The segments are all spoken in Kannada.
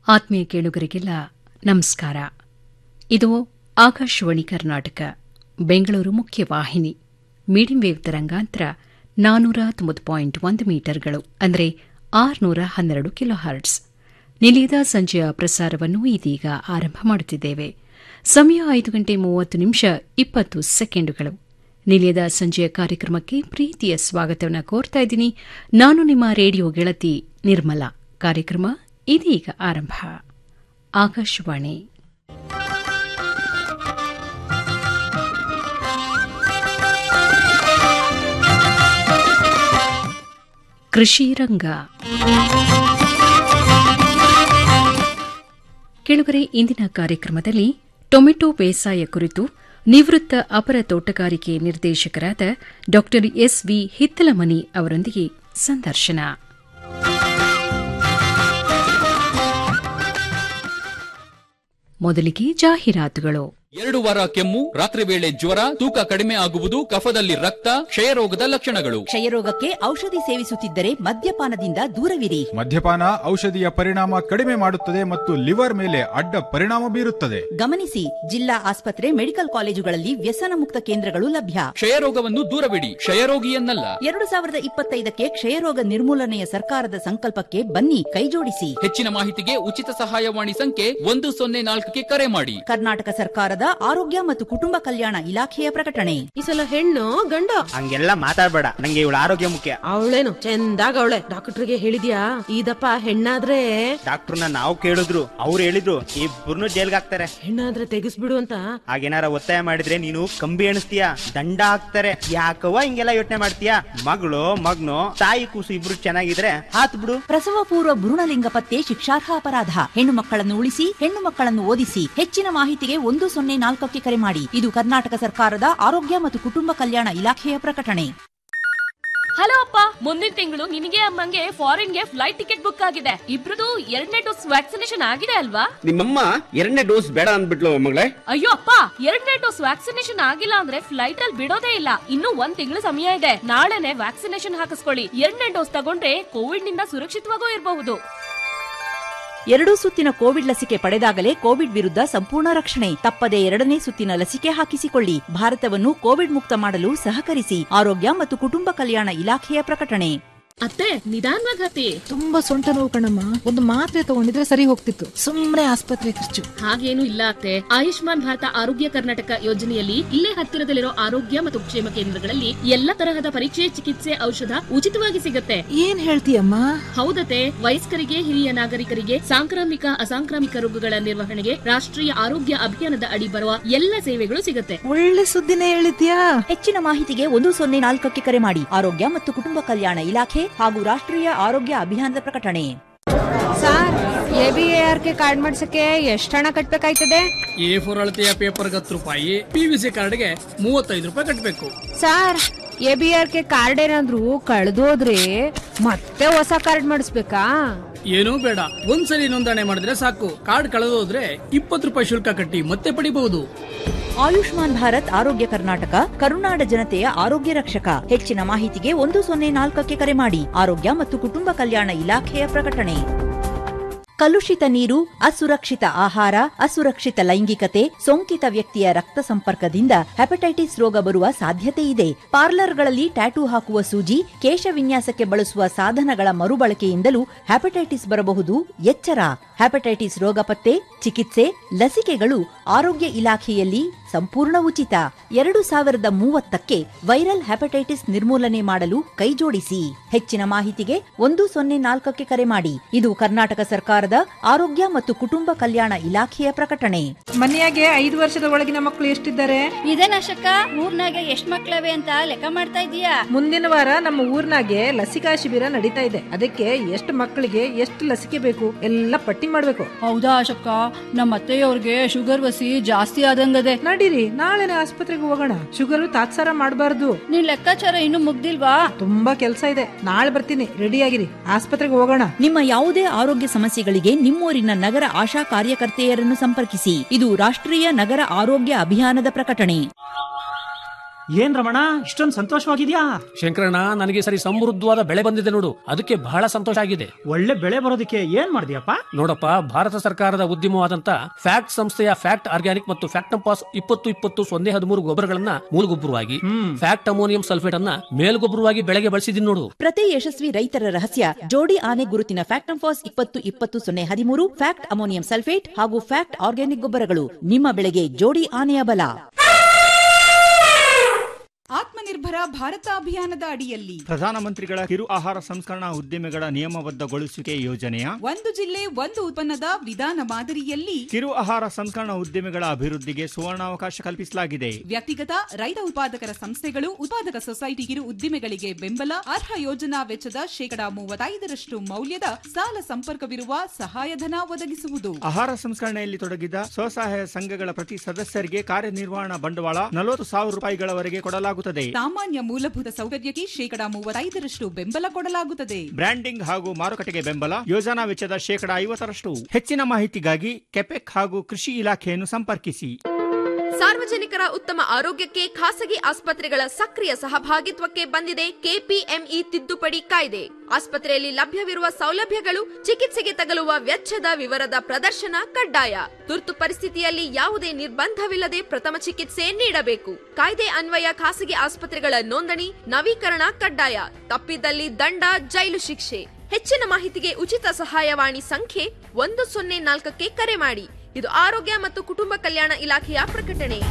ಆತ್ಮೀಯ ಕೇಳುಗರಿಗೆಲ್ಲ ನಮಸ್ಕಾರ ಇದು ಆಕಾಶವಾಣಿ ಕರ್ನಾಟಕ ಬೆಂಗಳೂರು ಮುಖ್ಯವಾಹಿನಿ ಮೀಡಿಯಂ ವೇವ್ ತರಂಗಾಂತರ ನಾನೂರ ತೊಂಬತ್ತು ಪಾಯಿಂಟ್ ಒಂದು ಮೀಟರ್ಗಳು ಅಂದರೆ ಆರುನೂರ ಹನ್ನೆರಡು ಕಿಲೋ ಹರ್ಟ್ಸ್ ನಿಲಯದ ಸಂಜೆಯ ಪ್ರಸಾರವನ್ನು ಇದೀಗ ಆರಂಭ ಮಾಡುತ್ತಿದ್ದೇವೆ ಸಮಯ ಐದು ಗಂಟೆ ಮೂವತ್ತು ನಿಮಿಷ ಇಪ್ಪತ್ತು ಸೆಕೆಂಡುಗಳು ನಿಲಯದ ಸಂಜೆಯ ಕಾರ್ಯಕ್ರಮಕ್ಕೆ ಪ್ರೀತಿಯ ಸ್ವಾಗತವನ್ನು ಕೋರ್ತಾ ಇದ್ದೀನಿ ನಾನು ನಿಮ್ಮ ರೇಡಿಯೋ ಗೆಳತಿ ನಿರ್ಮಲಾ ಕಾರ್ಯಕ್ರಮ ಇದೀಗ ಆರಂಭ ಆಕಾಶವಾಣಿ ಕೃಷಿ ರಂಗ ಕೆಳಗರೆ ಇಂದಿನ ಕಾರ್ಯಕ್ರಮದಲ್ಲಿ ಟೊಮೆಟೊ ಬೇಸಾಯ ಕುರಿತು ನಿವೃತ್ತ ಅಪರ ತೋಟಗಾರಿಕೆ ನಿರ್ದೇಶಕರಾದ ಡಾ ಎಸ್ವಿ ಹಿತ್ತಲಮನಿ ಅವರೊಂದಿಗೆ ಸಂದರ್ಶನ ಮೊದಲಿಗೆ ಜಾಹೀರಾತುಗಳು ಎರಡು ವಾರ ಕೆಮ್ಮು ರಾತ್ರಿ ವೇಳೆ ಜ್ವರ ತೂಕ ಕಡಿಮೆ ಆಗುವುದು ಕಫದಲ್ಲಿ ರಕ್ತ ಕ್ಷಯರೋಗದ ಲಕ್ಷಣಗಳು ಕ್ಷಯರೋಗಕ್ಕೆ ಔಷಧಿ ಸೇವಿಸುತ್ತಿದ್ದರೆ ಮದ್ಯಪಾನದಿಂದ ದೂರವಿರಿ ಮದ್ಯಪಾನ ಔಷಧಿಯ ಪರಿಣಾಮ ಕಡಿಮೆ ಮಾಡುತ್ತದೆ ಮತ್ತು ಲಿವರ್ ಮೇಲೆ ಅಡ್ಡ ಪರಿಣಾಮ ಬೀರುತ್ತದೆ ಗಮನಿಸಿ ಜಿಲ್ಲಾ ಆಸ್ಪತ್ರೆ ಮೆಡಿಕಲ್ ಕಾಲೇಜುಗಳಲ್ಲಿ ವ್ಯಸನ ಮುಕ್ತ ಕೇಂದ್ರಗಳು ಲಭ್ಯ ಕ್ಷಯರೋಗವನ್ನು ದೂರವಿಡಿ ಕ್ಷಯರೋಗಿಯನ್ನಲ್ಲ ಎರಡು ಸಾವಿರದ ಇಪ್ಪತ್ತೈದಕ್ಕೆ ಕ್ಷಯರೋಗ ನಿರ್ಮೂಲನೆಯ ಸರ್ಕಾರದ ಸಂಕಲ್ಪಕ್ಕೆ ಬನ್ನಿ ಕೈಜೋಡಿಸಿ ಹೆಚ್ಚಿನ ಮಾಹಿತಿಗೆ ಉಚಿತ ಸಹಾಯವಾಣಿ ಸಂಖ್ಯೆ ಒಂದು ಸೊನ್ನೆ ನಾಲ್ಕಕ್ಕೆ ಕರೆ ಮಾಡಿ ಕರ್ನಾಟಕ ಸರ್ಕಾರದ ಆರೋಗ್ಯ ಮತ್ತು ಕುಟುಂಬ ಕಲ್ಯಾಣ ಇಲಾಖೆಯ ಪ್ರಕಟಣೆ ಈ ಸಲ ಹೆಣ್ಣು ಗಂಡ ಹಂಗೆಲ್ಲ ಮಾತಾಡ್ಬೇಡ ನಂಗೆ ಇವಳ ಆರೋಗ್ಯ ಮುಖ್ಯ ಅವಳೇನು ಚಂದಾಗ ಅವಳೆ ಡಾಕ್ಟರ್ಗೆ ಹೇಳಿದ್ಯಾ ಇದಪ್ಪ ಹೆಣ್ಣಾದ್ರೆ ಡಾಕ್ಟರ್ನ ನಾವು ಕೇಳಿದ್ರು ಅವ್ರು ಹೇಳಿದ್ರು ಇಬ್ಬರನ್ನು ಜೈಲ್ಗೆ ಹಾಕ್ತಾರೆ ಹೆಣ್ಣಾದ್ರೆ ತೆಗಿಸ್ಬಿಡು ಅಂತ ಹಾಗೇನಾರ ಒತ್ತಾಯ ಮಾಡಿದ್ರೆ ನೀನು ಕಂಬಿ ಎಣಿಸ್ತೀಯ ದಂಡ ಹಾಕ್ತಾರೆ ಯಾಕವ್ವ ಹಿಂಗೆಲ್ಲ ಯೋಚನೆ ಮಾಡ್ತೀಯ ಮಗಳು ಮಗ್ನು ತಾಯಿ ಕೂಸು ಇಬ್ರು ಚೆನ್ನಾಗಿದ್ರೆ ಹಾತ್ ಬಿಡು ಪ್ರಸವ ಪೂರ್ವ ಭ್ರೂಣಲಿಂಗ ಪತ್ತೆ ಶಿಕ್ಷಾರ್ಹ ಅಪರಾಧ ಹೆಣ್ಣು ಮಕ್ಕಳನ್ನು ಉಳಿಸಿ ಹೆಣ್ಣು ಮಕ್ಕಳನ್ನು ಓದಿಸಿ ಹೆಚ್ಚಿನ ಮಾಹಿತಿಗೆ ಒಂದು ಸೊನ್ನೆ ನಾಲ್ಕಕ್ಕೆ ಕರೆ ಮಾಡಿ ಇದು ಕರ್ನಾಟಕ ಸರ್ಕಾರದ ಆರೋಗ್ಯ ಮತ್ತು ಕುಟುಂಬ ಕಲ್ಯಾಣ ಇಲಾಖೆಯ ಪ್ರಕಟಣೆ ಹಲೋ ಅಪ್ಪ ಮುಂದಿನ ತಿಂಗಳು ನಿನಗೆ ಅಮ್ಮಂಗೆ ಫಾರಿನ್ಗೆ ಫ್ಲೈಟ್ ಟಿಕೆಟ್ ಬುಕ್ ಆಗಿದೆ ಇಬ್ರದು ಎರಡನೇ ಡೋಸ್ ವ್ಯಾಕ್ಸಿನೇಷನ್ ಆಗಿದೆ ಅಲ್ವಾ ನಿಮ್ಮಮ್ಮ ಎರಡನೇ ಡೋಸ್ ಬೇಡ ಅಂದ್ಬಿಟ್ಲು ಮಗಳೇ ಅಯ್ಯೋ ಅಪ್ಪ ಎರಡನೇ ಡೋಸ್ ವ್ಯಾಕ್ಸಿನೇಷನ್ ಆಗಿಲ್ಲ ಅಂದ್ರೆ ಫ್ಲೈಟ್ ಅಲ್ಲಿ ಬಿಡೋದೇ ಇಲ್ಲ ಇನ್ನು ಒಂದ್ ತಿಂಗಳು ಸಮಯ ಇದೆ ನಾಳೆನೆ ವ್ಯಾಕ್ಸಿನೇಷನ್ ಹಾಕಿಸ್ಕೊಳ್ಳಿ ಎರಡನೇ ಡೋಸ್ ತಗೊಂಡ್ರೆ ಕೋವಿಡ್ ನಿಂದ ಸುರಕ್ಷಿತವಾಗೂ ಇರಬಹುದು ಎರಡೂ ಸುತ್ತಿನ ಕೋವಿಡ್ ಲಸಿಕೆ ಪಡೆದಾಗಲೇ ಕೋವಿಡ್ ವಿರುದ್ಧ ಸಂಪೂರ್ಣ ರಕ್ಷಣೆ ತಪ್ಪದೆ ಎರಡನೇ ಸುತ್ತಿನ ಲಸಿಕೆ ಹಾಕಿಸಿಕೊಳ್ಳಿ ಭಾರತವನ್ನು ಕೋವಿಡ್ ಮುಕ್ತ ಮಾಡಲು ಸಹಕರಿಸಿ ಆರೋಗ್ಯ ಮತ್ತು ಕುಟುಂಬ ಕಲ್ಯಾಣ ಇಲಾಖೆಯ ಪ್ರಕಟಣೆ ಅತ್ತೆ ನಿಧಾನವಾಗಿ ಹತ್ತಿ ತುಂಬಾ ಸೊಂಟ ನೋವು ಕಣಮ್ಮ ಒಂದು ಮಾತ್ರೆ ತಗೊಂಡಿದ್ರೆ ಸರಿ ಹೋಗ್ತಿತ್ತು ಸುಮ್ನೆ ಆಸ್ಪತ್ರೆ ಖರ್ಚು ಹಾಗೇನು ಇಲ್ಲ ಅತ್ತೆ ಆಯುಷ್ಮಾನ್ ಭಾರತ ಆರೋಗ್ಯ ಕರ್ನಾಟಕ ಯೋಜನೆಯಲ್ಲಿ ಇಲ್ಲೇ ಹತ್ತಿರದಲ್ಲಿರೋ ಆರೋಗ್ಯ ಮತ್ತು ಕ್ಷೇಮ ಕೇಂದ್ರಗಳಲ್ಲಿ ಎಲ್ಲ ತರಹದ ಪರೀಕ್ಷೆ ಚಿಕಿತ್ಸೆ ಔಷಧ ಉಚಿತವಾಗಿ ಸಿಗುತ್ತೆ ಏನ್ ಹೇಳ್ತೀಯಮ್ಮ ಹೌದತೆ ವಯಸ್ಕರಿಗೆ ಹಿರಿಯ ನಾಗರಿಕರಿಗೆ ಸಾಂಕ್ರಾಮಿಕ ಅಸಾಂಕ್ರಾಮಿಕ ರೋಗಗಳ ನಿರ್ವಹಣೆಗೆ ರಾಷ್ಟ್ರೀಯ ಆರೋಗ್ಯ ಅಭಿಯಾನದ ಅಡಿ ಬರುವ ಎಲ್ಲ ಸೇವೆಗಳು ಸಿಗುತ್ತೆ ಒಳ್ಳೆ ಸುದ್ದಿನೇ ಹೇಳಿದ್ಯಾ ಹೆಚ್ಚಿನ ಮಾಹಿತಿಗೆ ಒಂದು ಸೊನ್ನೆ ನಾಲ್ಕಕ್ಕೆ ಕರೆ ಮಾಡಿ ಆರೋಗ್ಯ ಮತ್ತು ಕುಟುಂಬ ಕಲ್ಯಾಣ ಇಲಾಖೆ ಹಾಗೂ ರಾಷ್ಟ್ರೀಯ ಆರೋಗ್ಯ ಅಭಿಯಾನದ ಪ್ರಕಟಣೆ sir A B R K card ಮಾಡ್ಸಕ್ಕೆ ಎಷ್ಟು ಹಣ ಕಟ್ಬೇಕಾಯ್ತದೆ ಎ ಫೋರ್ ಅಳತೆಯ ಪೇಪರ್ಗೆ ಹತ್ತು ರೂಪಾಯಿ ಪಿ ವಿ ಸಿ ಕಾರ್ಡ್ಗೆ ಮೂವತ್ತೈದು ರೂಪಾಯಿ ಕಟ್ಟಬೇಕು sir A B R K card ಏನಾದ್ರು ಕಳೆದೋದ್ರೆ ಮತ್ತೆ ಹೊಸ ಕಾರ್ಡ್ ಮಾಡಿಸ್ಬೇಕಾ ಏನೂ ಬೇಡ ಒಂದ್ಸಲಿ ನೋಂದಣಿ ಮಾಡಿದ್ರೆ ಸಾಕು ಕಾರ್ಡ್ ಕಳೆದೋದ್ರೆ ಇಪ್ಪತ್ತು ರೂಪಾಯಿ ಶುಲ್ಕ ಕಟ್ಟಿ ಮತ್ತೆ ಪಡಿಬಹುದು ಆಯುಷ್ಮಾನ್ ಭಾರತ್ ಆರೋಗ್ಯ ಕರ್ನಾಟಕ ಕರುನಾಡ ಜನತೆಯ ಆರೋಗ್ಯ ರಕ್ಷಕ ಹೆಚ್ಚಿನ ಮಾಹಿತಿಗೆ ಒಂದು ಸೊನ್ನೆ ನಾಲ್ಕಕ್ಕೆ ಕರೆ ಮಾಡಿ ಆರೋಗ್ಯ ಮತ್ತು ಕುಟುಂಬ ಕಲ್ಯಾಣ ಇಲಾಖೆಯ ಪ್ರಕಟಣೆ ಕಲುಷಿತ ನೀರು ಅಸುರಕ್ಷಿತ ಆಹಾರ ಅಸುರಕ್ಷಿತ ಲೈಂಗಿಕತೆ ಸೋಂಕಿತ ವ್ಯಕ್ತಿಯ ರಕ್ತ ಸಂಪರ್ಕದಿಂದ ಹೆಪಟೈಟಿಸ್ ರೋಗ ಬರುವ ಸಾಧ್ಯತೆ ಇದೆ ಪಾರ್ಲರ್ಗಳಲ್ಲಿ ಟ್ಯಾಟೂ ಹಾಕುವ ಸೂಜಿ ಕೇಶ ವಿನ್ಯಾಸಕ್ಕೆ ಬಳಸುವ ಸಾಧನಗಳ ಮರುಬಳಕೆಯಿಂದಲೂ ಹೆಪಟೈಟಿಸ್ ಬರಬಹುದು ಎಚ್ಚರ ಹೆಪಟೈಟಿಸ್ ರೋಗ ಪತ್ತೆ ಚಿಕಿತ್ಸೆ ಲಸಿಕೆಗಳು ಆರೋಗ್ಯ ಇಲಾಖೆಯಲ್ಲಿ ಸಂಪೂರ್ಣ ಉಚಿತ ಎರಡು ಸಾವಿರದ ಮೂವತ್ತಕ್ಕೆ ವೈರಲ್ ಹೆಪಟೈಟಿಸ್ ನಿರ್ಮೂಲನೆ ಮಾಡಲು ಕೈಜೋಡಿಸಿ ಹೆಚ್ಚಿನ ಮಾಹಿತಿಗೆ ಒಂದು ಸೊನ್ನೆ ನಾಲ್ಕಕ್ಕೆ ಕರೆ ಮಾಡಿ ಇದು ಕರ್ನಾಟಕ ಸರ್ಕಾರದ ಆರೋಗ್ಯ ಮತ್ತು ಕುಟುಂಬ ಕಲ್ಯಾಣ ಇಲಾಖೆಯ ಪ್ರಕಟಣೆ ಮನೆಯಾಗೆ ಐದು ವರ್ಷದ ಒಳಗಿನ ಮಕ್ಕಳು ಎಷ್ಟಿದ್ದಾರೆ ಇದೇನಶಕ್ಕ ಊರ್ನಾಗೆ ಎಷ್ಟ್ ಮಕ್ಳವೆ ಅಂತ ಲೆಕ್ಕ ಮಾಡ್ತಾ ಇದೀಯಾ ಮುಂದಿನ ವಾರ ನಮ್ಮ ಊರ್ನಾಗೆ ಲಸಿಕಾ ಶಿಬಿರ ನಡೀತಾ ಇದೆ ಅದಕ್ಕೆ ಎಷ್ಟು ಮಕ್ಕಳಿಗೆ ಎಷ್ಟು ಲಸಿಕೆ ಬೇಕು ಎಲ್ಲ ಪಟ್ಟಿ ಮಾಡ್ಬೇಕು ಹೌದಾ ಅಶಕ್ಕ ನಮ್ಮ ಅತ್ತೆಯವ್ರಿಗೆ ಶುಗರ್ ವಸಿ ಜಾಸ್ತಿ ಆದಂಗದೆ ನಡೀರಿ ನಾಳೆನೆ ಆಸ್ಪತ್ರೆಗೆ ಹೋಗೋಣ ಶುಗರ್ ತಾತ್ಸಾರ ಮಾಡಬಾರ್ದು ನಿನ್ ಲೆಕ್ಕಾಚಾರ ಇನ್ನು ಮುಗ್ದಿಲ್ವಾ ತುಂಬಾ ಕೆಲಸ ಇದೆ ನಾಳೆ ಬರ್ತೀನಿ ರೆಡಿ ಆಗಿರಿ ಆಸ್ಪತ್ರೆಗೆ ಹೋಗೋಣ ನಿಮ್ಮ ಯಾವುದೇ ಆರೋಗ್ಯ ಸಮಸ್ಯೆಗಳಿಗೆ ನಿಮ್ಮೂರಿನ ನಗರ ಆಶಾ ಕಾರ್ಯಕರ್ತೆಯರನ್ನು ಸಂಪರ್ಕಿಸಿ ಇದು ರಾಷ್ಟ್ರೀಯ ನಗರ ಆರೋಗ್ಯ ಅಭಿಯಾನದ ಪ್ರಕಟಣೆ ಏನ್ ರಮಣ ಇಷ್ಟೊಂದು ಸಂತೋಷವಾಗಿದ್ಯಾ ಶಂಕರಣ್ಣ ನನಗೆ ಸರಿ ಸಮೃದ್ಧವಾದ ಬೆಳೆ ಬಂದಿದೆ ನೋಡು ಅದಕ್ಕೆ ಬಹಳ ಸಂತೋಷ ಆಗಿದೆ ಒಳ್ಳೆ ಬೆಳೆ ಬರೋದಕ್ಕೆ ಏನ್ ಮಾಡಿದ್ಯಪ್ಪ ನೋಡಪ್ಪ ಭಾರತ ಸರ್ಕಾರದ ಉದ್ಯಮವಾದಂತ ಫ್ಯಾಕ್ಟ್ ಸಂಸ್ಥೆಯ ಫ್ಯಾಕ್ಟ್ ಆರ್ಗ್ಯಾನಿಕ್ ಮತ್ತು ಫ್ಯಾಕ್ಟಂಪಾಸ್ ಇಪ್ಪತ್ತು ಇಪ್ಪತ್ತು ಸೊನ್ನೆ ಹದಿಮೂರು ಗೊಬ್ಬರಗಳನ್ನ ಮೂಲಗೊಬ್ಬರವಾಗಿ ಫ್ಯಾಕ್ಟ್ ಅಮೋನಿಯಂ ಸಲ್ಫೇಟ್ ಅನ್ನ ಮೇಲ್ಗೊಬ್ಬರವಾಗಿ ಬೆಳೆಗೆ ಬಳಸಿದೀನಿ ನೋಡು ಪ್ರತಿ ಯಶಸ್ವಿ ರೈತರ ರಹಸ್ಯ ಜೋಡಿ ಆನೆ ಗುರುತಿನ ಫ್ಯಾಕ್ಟಂಫಾಸ್ ಇಪ್ಪತ್ತು ಇಪ್ಪತ್ತು ಸೊನ್ನೆ ಹದಿಮೂರು ಫ್ಯಾಕ್ಟ್ ಅಮೋನಿಯಂ ಸಲ್ಫೇಟ್ ಹಾಗೂ ಫ್ಯಾಕ್ಟ್ ಆರ್ಗ್ಯಾನಿಕ್ ಗೊಬ್ಬರಗಳು ನಿಮ್ಮ ಬೆಳೆಗೆ ಜೋಡಿ ಆನೆಯ ಬಲ ಆತ್ಮನಿರ್ಭರ ಭಾರತ ಅಭಿಯಾನದ ಅಡಿಯಲ್ಲಿ ಪ್ರಧಾನಮಂತ್ರಿಗಳ ಕಿರು ಆಹಾರ ಸಂಸ್ಕರಣಾ ಉದ್ದಿಮೆಗಳ ನಿಯಮಬದ್ಧಗೊಳಿಸುವಿಕೆ ಯೋಜನೆಯ ಒಂದು ಜಿಲ್ಲೆ ಒಂದು ಉತ್ಪನ್ನದ ವಿಧಾನ ಮಾದರಿಯಲ್ಲಿ ಕಿರು ಆಹಾರ ಸಂಸ್ಕರಣಾ ಉದ್ದಿಮೆಗಳ ಅಭಿವೃದ್ಧಿಗೆ ಸುವರ್ಣಾವಕಾಶ ಕಲ್ಪಿಸಲಾಗಿದೆ ವ್ಯಕ್ತಿಗತ ರೈತ ಉತ್ಪಾದಕರ ಸಂಸ್ಥೆಗಳು ಉತ್ಪಾದಕ ಸೊಸೈಟಿ ಕಿರು ಉದ್ದಿಮೆಗಳಿಗೆ ಬೆಂಬಲ ಅರ್ಹ ಯೋಜನಾ ವೆಚ್ಚದ ಶೇಕಡಾ ಮೂವತ್ತೈದರಷ್ಟು ಮೌಲ್ಯದ ಸಾಲ ಸಂಪರ್ಕವಿರುವ ಸಹಾಯಧನ ಒದಗಿಸುವುದು ಆಹಾರ ಸಂಸ್ಕರಣೆಯಲ್ಲಿ ತೊಡಗಿದ ಸ್ವಸಹಾಯ ಸಂಘಗಳ ಪ್ರತಿ ಸದಸ್ಯರಿಗೆ ಕಾರ್ಯನಿರ್ವಹಣಾ ಬಂಡವಾಳ ನಲವತ್ತು ಸಾವಿರ ರೂಪಾಯಿಗಳವರೆಗೆ ಕೊಡಲಾಗುತ್ತದೆ ಸಾಮಾನ್ಯ ಮೂಲಭೂತ ಸೌಕರ್ಯಕ್ಕೆ ಶೇಕಡಾ ಮೂವತ್ತೈದರಷ್ಟು ಬೆಂಬಲ ಕೊಡಲಾಗುತ್ತದೆ ಬ್ರ್ಯಾಂಡಿಂಗ್ ಹಾಗೂ ಮಾರುಕಟ್ಟೆಗೆ ಬೆಂಬಲ ಯೋಜನಾ ವೆಚ್ಚದ ಶೇಕಡಾ ಐವತ್ತರಷ್ಟು ಹೆಚ್ಚಿನ ಮಾಹಿತಿಗಾಗಿ ಕೆಪೆಕ್ ಹಾಗೂ ಕೃಷಿ ಇಲಾಖೆಯನ್ನು ಸಂಪರ್ಕಿಸಿ ಸಾರ್ವಜನಿಕರ ಉತ್ತಮ ಆರೋಗ್ಯಕ್ಕೆ ಖಾಸಗಿ ಆಸ್ಪತ್ರೆಗಳ ಸಕ್ರಿಯ ಸಹಭಾಗಿತ್ವಕ್ಕೆ ಬಂದಿದೆ ಕೆಪಿಎಂಇ ತಿದ್ದುಪಡಿ ಕಾಯ್ದೆ ಆಸ್ಪತ್ರೆಯಲ್ಲಿ ಲಭ್ಯವಿರುವ ಸೌಲಭ್ಯಗಳು ಚಿಕಿತ್ಸೆಗೆ ತಗಲುವ ವೆಚ್ಚದ ವಿವರದ ಪ್ರದರ್ಶನ ಕಡ್ಡಾಯ ತುರ್ತು ಪರಿಸ್ಥಿತಿಯಲ್ಲಿ ಯಾವುದೇ ನಿರ್ಬಂಧವಿಲ್ಲದೆ ಪ್ರಥಮ ಚಿಕಿತ್ಸೆ ನೀಡಬೇಕು ಕಾಯ್ದೆ ಅನ್ವಯ ಖಾಸಗಿ ಆಸ್ಪತ್ರೆಗಳ ನೋಂದಣಿ ನವೀಕರಣ ಕಡ್ಡಾಯ ತಪ್ಪಿದಲ್ಲಿ ದಂಡ ಜೈಲು ಶಿಕ್ಷೆ ಹೆಚ್ಚಿನ ಮಾಹಿತಿಗೆ ಉಚಿತ ಸಹಾಯವಾಣಿ ಸಂಖ್ಯೆ ಒಂದು ಸೊನ್ನೆ ನಾಲ್ಕಕ್ಕೆ ಕರೆ ಮಾಡಿ ಇದು ಆರೋಗ್ಯ ಮತ್ತು ಕುಟುಂಬ ಕಲ್ಯಾಣ ಇಲಾಖೆಯ ಪ್ರಕಟಣೆ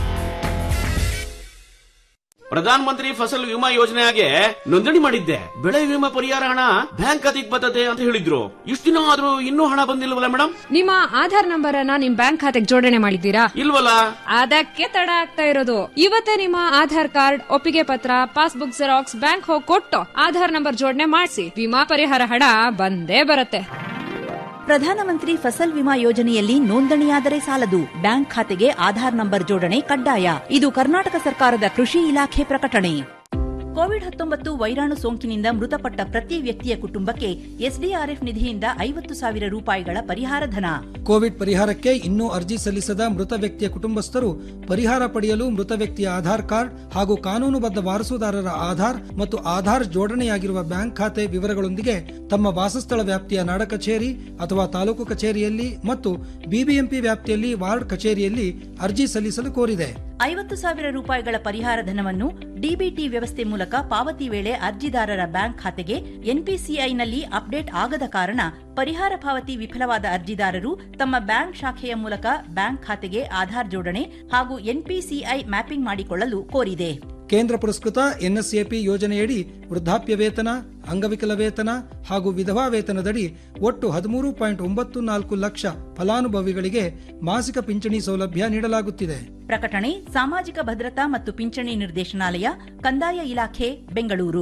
ಪ್ರಧಾನ ಮಂತ್ರಿ ಫಸಲ್ ವಿಮಾ ಯೋಜನೆಗೆ ನೋಂದಣಿ ಮಾಡಿದ್ದೆ ಬೆಳೆ ವಿಮಾ ಪರಿಹಾರ ಹಣ ಬ್ಯಾಂಕ್ ಖಾತೆಗೆ ಬರ್ತದೆ ಅಂತ ಹೇಳಿದ್ರು ಇಷ್ಟು ದಿನ ಆದ್ರೂ ಇನ್ನೂ ಹಣ ಬಂದಿಲ್ವಲ್ಲ ಮೇಡಮ್ ನಿಮ್ಮ ಆಧಾರ್ ನಂಬರ್ ಅನ್ನ ನಿಮ್ ಬ್ಯಾಂಕ್ ಖಾತೆಗೆ ಜೋಡಣೆ ಮಾಡಿದ್ದೀರಾ ಇಲ್ವಲ್ಲ ಅದಕ್ಕೆ ತಡ ಆಗ್ತಾ ಇರೋದು ಇವತ್ತೇ ನಿಮ್ಮ ಆಧಾರ್ ಕಾರ್ಡ್ ಒಪ್ಪಿಗೆ ಪತ್ರ ಪಾಸ್ಬುಕ್ ಜೆರಾಕ್ಸ್ ಬ್ಯಾಂಕ್ ಹೋಗಿ ಕೊಟ್ಟು ಆಧಾರ್ ನಂಬರ್ ಜೋಡಣೆ ಮಾಡಿಸಿ ವಿಮಾ ಪರಿಹಾರ ಹಣ ಬಂದೇ ಬರುತ್ತೆ ಪ್ರಧಾನಮಂತ್ರಿ ಫಸಲ್ ವಿಮಾ ಯೋಜನೆಯಲ್ಲಿ ನೋಂದಣಿಯಾದರೆ ಸಾಲದು ಬ್ಯಾಂಕ್ ಖಾತೆಗೆ ಆಧಾರ್ ನಂಬರ್ ಜೋಡಣೆ ಕಡ್ಡಾಯ ಇದು ಕರ್ನಾಟಕ ಸರ್ಕಾರದ ಕೃಷಿ ಇಲಾಖೆ ಪ್ರಕಟಣೆ ಕೋವಿಡ್ ಹತ್ತೊಂಬತ್ತು ವೈರಾಣು ಸೋಂಕಿನಿಂದ ಮೃತಪಟ್ಟ ಪ್ರತಿ ವ್ಯಕ್ತಿಯ ಕುಟುಂಬಕ್ಕೆ ಎಸ್ಡಿಆರ್ಎಫ್ ನಿಧಿಯಿಂದ ಐವತ್ತು ಸಾವಿರ ರೂಪಾಯಿಗಳ ಪರಿಹಾರ ಧನ ಕೋವಿಡ್ ಪರಿಹಾರಕ್ಕೆ ಇನ್ನೂ ಅರ್ಜಿ ಸಲ್ಲಿಸದ ಮೃತ ವ್ಯಕ್ತಿಯ ಕುಟುಂಬಸ್ಥರು ಪರಿಹಾರ ಪಡೆಯಲು ಮೃತ ವ್ಯಕ್ತಿಯ ಆಧಾರ್ ಕಾರ್ಡ್ ಹಾಗೂ ಕಾನೂನುಬದ್ಧ ವಾರಸುದಾರರ ಆಧಾರ್ ಮತ್ತು ಆಧಾರ್ ಜೋಡಣೆಯಾಗಿರುವ ಬ್ಯಾಂಕ್ ಖಾತೆ ವಿವರಗಳೊಂದಿಗೆ ತಮ್ಮ ವಾಸಸ್ಥಳ ವ್ಯಾಪ್ತಿಯ ನಾಡ ಕಚೇರಿ ಅಥವಾ ತಾಲೂಕು ಕಚೇರಿಯಲ್ಲಿ ಮತ್ತು ಬಿಬಿಎಂಪಿ ವ್ಯಾಪ್ತಿಯಲ್ಲಿ ವಾರ್ಡ್ ಕಚೇರಿಯಲ್ಲಿ ಅರ್ಜಿ ಸಲ್ಲಿಸಲು ಕೋರಿದೆ ಐವತ್ತು ಸಾವಿರ ರೂಪಾಯಿಗಳ ಪರಿಹಾರ ಧನವನ್ನು ಡಿಬಿಟಿ ವ್ಯವಸ್ಥೆ ಮೂಲಕ ಪಾವತಿ ವೇಳೆ ಅರ್ಜಿದಾರರ ಬ್ಯಾಂಕ್ ಖಾತೆಗೆ ಎನ್ಪಿಸಿಐನಲ್ಲಿ ಅಪ್ಡೇಟ್ ಆಗದ ಕಾರಣ ಪರಿಹಾರ ಪಾವತಿ ವಿಫಲವಾದ ಅರ್ಜಿದಾರರು ತಮ್ಮ ಬ್ಯಾಂಕ್ ಶಾಖೆಯ ಮೂಲಕ ಬ್ಯಾಂಕ್ ಖಾತೆಗೆ ಆಧಾರ್ ಜೋಡಣೆ ಹಾಗೂ ಎನ್ಪಿಸಿಐ ಮ್ಯಾಪಿಂಗ್ ಮಾಡಿಕೊಳ್ಳಲು ಕೋರಿದೆ ಕೇಂದ್ರ ಪುರಸ್ಕೃತ ಎನ್ಎಸ್ಎಪಿ ಯೋಜನೆಯಡಿ ವೃದ್ಧಾಪ್ಯ ವೇತನ ಅಂಗವಿಕಲ ವೇತನ ಹಾಗೂ ವಿಧವಾ ವೇತನದಡಿ ಒಟ್ಟು ಹದಿಮೂರು ಪಾಯಿಂಟ್ ಒಂಬತ್ತು ನಾಲ್ಕು ಲಕ್ಷ ಫಲಾನುಭವಿಗಳಿಗೆ ಮಾಸಿಕ ಪಿಂಚಣಿ ಸೌಲಭ್ಯ ನೀಡಲಾಗುತ್ತಿದೆ ಪ್ರಕಟಣೆ ಸಾಮಾಜಿಕ ಭದ್ರತಾ ಮತ್ತು ಪಿಂಚಣಿ ನಿರ್ದೇಶನಾಲಯ ಕಂದಾಯ ಇಲಾಖೆ ಬೆಂಗಳೂರು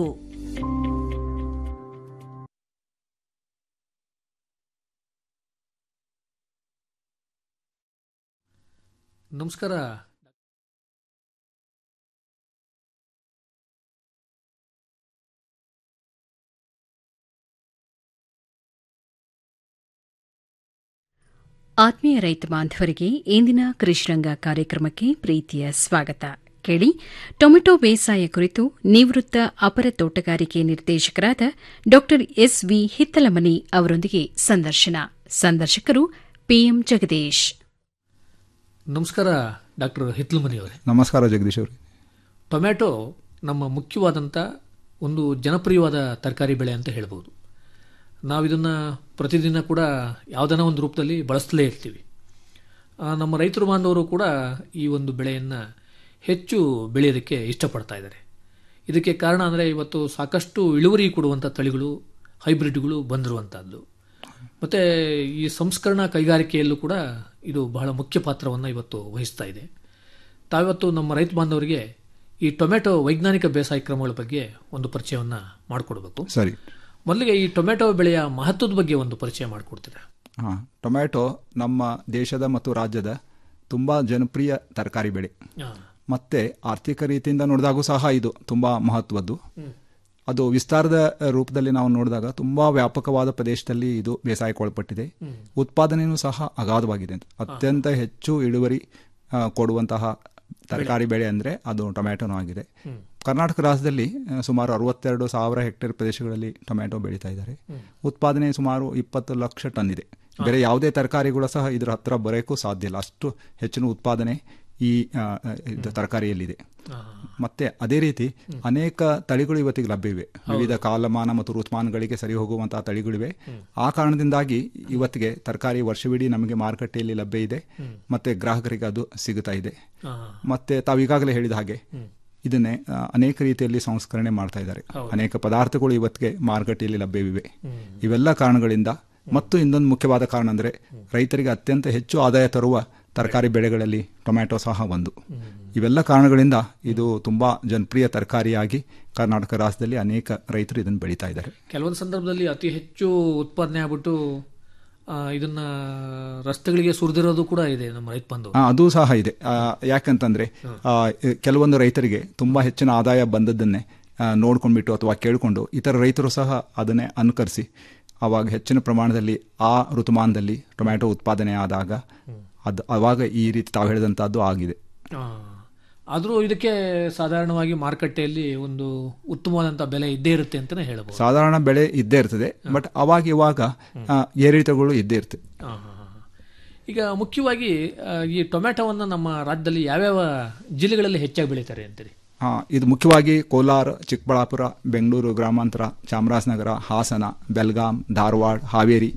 ನಮಸ್ಕಾರ ಆತ್ಮೀಯ ರೈತ ಬಾಂಧವರಿಗೆ ಇಂದಿನ ಕೃಷಿರಂಗ ಕಾರ್ಯಕ್ರಮಕ್ಕೆ ಪ್ರೀತಿಯ ಸ್ವಾಗತ ಕೇಳಿ ಟೊಮೆಟೊ ಬೇಸಾಯ ಕುರಿತು ನಿವೃತ್ತ ಅಪರ ತೋಟಗಾರಿಕೆ ನಿರ್ದೇಶಕರಾದ ಡಾ ಎಸ್ ವಿ ಹಿತ್ತಲಮನಿ ಅವರೊಂದಿಗೆ ಸಂದರ್ಶನ ಸಂದರ್ಶಕರು ಪಿಎಂ ಜಗದೀಶ್ ನಮಸ್ಕಾರ ಡಾಕ್ಟರ್ ಹಿತ್ಲಮನಿ ಅವರೇ ನಮಸ್ಕಾರ ಜಗದೀಶ್ ಅವರೇ ಟೊಮ್ಯಾಟೊ ನಮ್ಮ ಮುಖ್ಯವಾದಂಥ ಒಂದು ಜನಪ್ರಿಯವಾದ ತರಕಾರಿ ಬೆಳೆ ಅಂತ ಹೇಳ್ಬೋದು ನಾವಿದನ್ನು ಪ್ರತಿದಿನ ಕೂಡ ಯಾವುದನ್ನ ಒಂದು ರೂಪದಲ್ಲಿ ಬಳಸ್ತಲೇ ಇರ್ತೀವಿ ಆ, ನಮ್ಮ ರೈತರು ಬಾಂಧವರು ಕೂಡ ಈ ಒಂದು ಬೆಳೆಯನ್ನು ಹೆಚ್ಚು ಬೆಳೆಯೋದಕ್ಕೆ ಇಷ್ಟಪಡ್ತಾ ಇದ್ದಾರೆ ಇದಕ್ಕೆ ಕಾರಣ ಅಂದರೆ ಇವತ್ತು ಸಾಕಷ್ಟು ಇಳುವರಿ ಕೊಡುವಂಥ ತಳಿಗಳು ಹೈಬ್ರಿಡ್ಗಳು ಬಂದಿರುವಂಥದ್ದು ಮತ್ತು ಈ ಸಂಸ್ಕರಣಾ ಕೈಗಾರಿಕೆಯಲ್ಲೂ ಕೂಡ ಇದು ಬಹಳ ಮುಖ್ಯ ಪಾತ್ರವನ್ನು ಇವತ್ತು ವಹಿಸ್ತಾ ಇದೆ ತಾವಿವತ್ತು ನಮ್ಮ ರೈತ ಬಾಂಧವರಿಗೆ ಈ ಟೊಮೆಟೊ ವೈಜ್ಞಾನಿಕ ಬೇಸಾಯ ಕ್ರಮಗಳ ಬಗ್ಗೆ ಒಂದು ಪರಿಚಯವನ್ನು ಮಾಡಿಕೊಡ್ಬೇಕು ಸರಿ ಮೊದಲಿಗೆ ಈ ಟೊಮೆಟೊ ಬೆಳೆಯ ಮಹತ್ವದ ಬಗ್ಗೆ ಒಂದು ಪರಿಚಯ ಮಾಡಿಕೊಡ್ತೀರಾ ಹಾಂ ಟೊಮ್ಯಾಟೊ ನಮ್ಮ ದೇಶದ ಮತ್ತು ರಾಜ್ಯದ ತುಂಬ ಜನಪ್ರಿಯ ತರಕಾರಿ ಬೆಳೆ ಹಾ. ಮತ್ತೆ ಆರ್ಥಿಕ ರೀತಿಯಿಂದ ನೋಡಿದಾಗೂ ಸಹ ಇದು ತುಂಬ ಮಹತ್ವದ್ದು ಅದು ವಿಸ್ತಾರದ ರೂಪದಲ್ಲಿ ನಾವು ನೋಡಿದಾಗ ತುಂಬ ವ್ಯಾಪಕವಾದ ಪ್ರದೇಶದಲ್ಲಿ ಇದು ಬೇಸಾಯಕ್ಕೊಳಪಟ್ಟಿದೆ ಉತ್ಪಾದನೆಯೂ ಸಹ ಅಗಾಧವಾಗಿದೆ ಅತ್ಯಂತ ಹೆಚ್ಚು ಇಳುವರಿ ಆ, ಕೊಡುವಂತಹ ತರಕಾರಿ ಬೆಳೆ ಅಂದರೆ ಅದು ಟೊಮ್ಯಾಟೊನೂ ಆಗಿದೆ ಕರ್ನಾಟಕ ರಾಜ್ಯದಲ್ಲಿ ಆ, ಸುಮಾರು ಅರವತ್ತೆರಡು ಸಾವಿರ ಹೆಕ್ಟೇರ್ ಪ್ರದೇಶಗಳಲ್ಲಿ ಟೊಮ್ಯಾಟೊ ಬೆಳೀತಾ ಇದ್ದಾರೆ ಉತ್ಪಾದನೆ ಸುಮಾರು ಇಪ್ಪತ್ತು ಲಕ್ಷ ಟನ್ ಇದೆ ಬೇರೆ ಯಾವುದೇ ತರಕಾರಿಗಳು ಸಹ ಇದರ ಹತ್ರ ಬರೋಕ್ಕೂ ಸಾಧ್ಯ ಇಲ್ಲ ಅಷ್ಟು ಹೆಚ್ಚಿನ ಉತ್ಪಾದನೆ ಈ ಆ, ಆ, ಇದು ತರಕಾರಿಯಲ್ಲಿದೆ ಮತ್ತೆ ಅದೇ ರೀತಿ ಅನೇಕ ತಳಿಗಳು ಇವತ್ತಿಗೆ ಲಭ್ಯವಿವೆ ವಿವಿಧ ಕಾಲಮಾನ ಮತ್ತು ಋತುಮಾನಗಳಿಗೆ ಸರಿ ಹೋಗುವಂತಹ ತಳಿಗಳಿವೆ ಆ ಕಾರಣದಿಂದಾಗಿ ಇವತ್ತಿಗೆ ತರಕಾರಿ ವರ್ಷವಿಡೀ ನಮಗೆ ಮಾರುಕಟ್ಟೆಯಲ್ಲಿ ಲಭ್ಯ ಇದೆ ಮತ್ತೆ ಗ್ರಾಹಕರಿಗೆ ಅದು ಸಿಗುತ್ತಾ ಇದೆ ಮತ್ತೆ ತಾವು ಈಗಾಗಲೇ ಹೇಳಿದ ಹಾಗೆ ಇದನ್ನೇ ಆ, ಅನೇಕ ರೀತಿಯಲ್ಲಿ ಸಂಸ್ಕರಣೆ ಮಾಡ್ತಾ ಇದ್ದಾರೆ ಅನೇಕ ಪದಾರ್ಥಗಳು ಇವತ್ತಿಗೆ ಮಾರುಕಟ್ಟೆಯಲ್ಲಿ ಲಭ್ಯವಿವೆ ಇವೆಲ್ಲ ಕಾರಣಗಳಿಂದ ಮತ್ತು ಇನ್ನೊಂದು ಮುಖ್ಯವಾದ ಕಾರಣ ಅಂದರೆ ರೈತರಿಗೆ ಅತ್ಯಂತ ಹೆಚ್ಚು ಆದಾಯ ತರುವ ತರಕಾರಿ ಬೆಳೆಗಳಲ್ಲಿ ಟೊಮ್ಯಾಟೊ ಸಹ ಒಂದು ಇವೆಲ್ಲ ಕಾರಣಗಳಿಂದ ಇದು ತುಂಬಾ ಜನಪ್ರಿಯ ತರಕಾರಿಯಾಗಿ ಕರ್ನಾಟಕ ರಾಜ್ಯದಲ್ಲಿ ಅನೇಕ ರೈತರು ಇದನ್ನು ಬೆಳೀತಾ ಇದ್ದಾರೆ ಕೆಲವೊಂದು ಸಂದರ್ಭದಲ್ಲಿ ಅತಿ ಹೆಚ್ಚು ಉತ್ಪಾದನೆ ಆಗ್ಬಿಟ್ಟು ಆ, ಇದನ್ನ ರಸ್ತೆಗಳಿಗೆ ಸುರಿದಿರೋದು ಕೂಡ ಇದೆ ನಮ್ಮ ರೈತ ಬಂಧು ಆ, ಅದು ಸಹ ಇದೆ ಆ, ಯಾಕಂತಂದ್ರೆ ಆ, ಕೆಲವೊಂದು ರೈತರಿಗೆ ತುಂಬಾ ಹೆಚ್ಚಿನ ಆದಾಯ ಬಂದದ್ದನ್ನೇ ಆ, ನೋಡ್ಕೊಂಡ್ಬಿಟ್ಟು ಅಥವಾ ಕೇಳಿಕೊಂಡು ಇತರ ರೈತರು ಸಹ ಅದನ್ನೇ ಅನುಕರಿಸಿ ಅವಾಗ ಹೆಚ್ಚಿನ ಪ್ರಮಾಣದಲ್ಲಿ ಆ ಋತುಮಾನದಲ್ಲಿ ಟೊಮ್ಯಾಟೊ ಉತ್ಪಾದನೆ ಆದಾಗ ಅದು ಅವಾಗ ಈ ರೀತಿ ತಾವು ಹೇಳಿದಂತಹದ್ದು ಆಗಿದೆ ಆದರೂ ಇದಕ್ಕೆ ಸಾಧಾರಣವಾಗಿ ಮಾರುಕಟ್ಟೆಯಲ್ಲಿ ಒಂದು ಉತ್ತಮವಾದಂಥ ಬೆಲೆ ಇದ್ದೇ ಇರುತ್ತೆ ಅಂತಾನೆ ಹೇಳಬಹುದು ಸಾಧಾರಣ ಬೆಳೆ ಇದ್ದೇ ಇರ್ತದೆ ಬಟ್ ಅವಾಗ ಇವಾಗ ಆ, ಏರಿಳಿತಗಳು ಇದ್ದೇ ಇರ್ತದೆ ಆ, ಹಾ, ಹಾ. ಈಗ ಮುಖ್ಯವಾಗಿ ಆ, ಈ ಟೊಮ್ಯಾಟೋವನ್ನು ನಮ್ಮ ರಾಜ್ಯದಲ್ಲಿ ಯಾವ್ಯಾವ ಜಿಲ್ಲೆಗಳಲ್ಲಿ ಹೆಚ್ಚಾಗಿ ಬೆಳೀತಾರೆ ಅಂತೀರಿ ಆ, ಇದು ಮುಖ್ಯವಾಗಿ ಕೋಲಾರ ಚಿಕ್ಕಬಳ್ಳಾಪುರ ಬೆಂಗಳೂರು ಗ್ರಾಮಾಂತರ ಚಾಮರಾಜನಗರ ಹಾಸನ ಬೆಲ್ಗಾಂ ಧಾರವಾಡ ಹಾವೇರಿ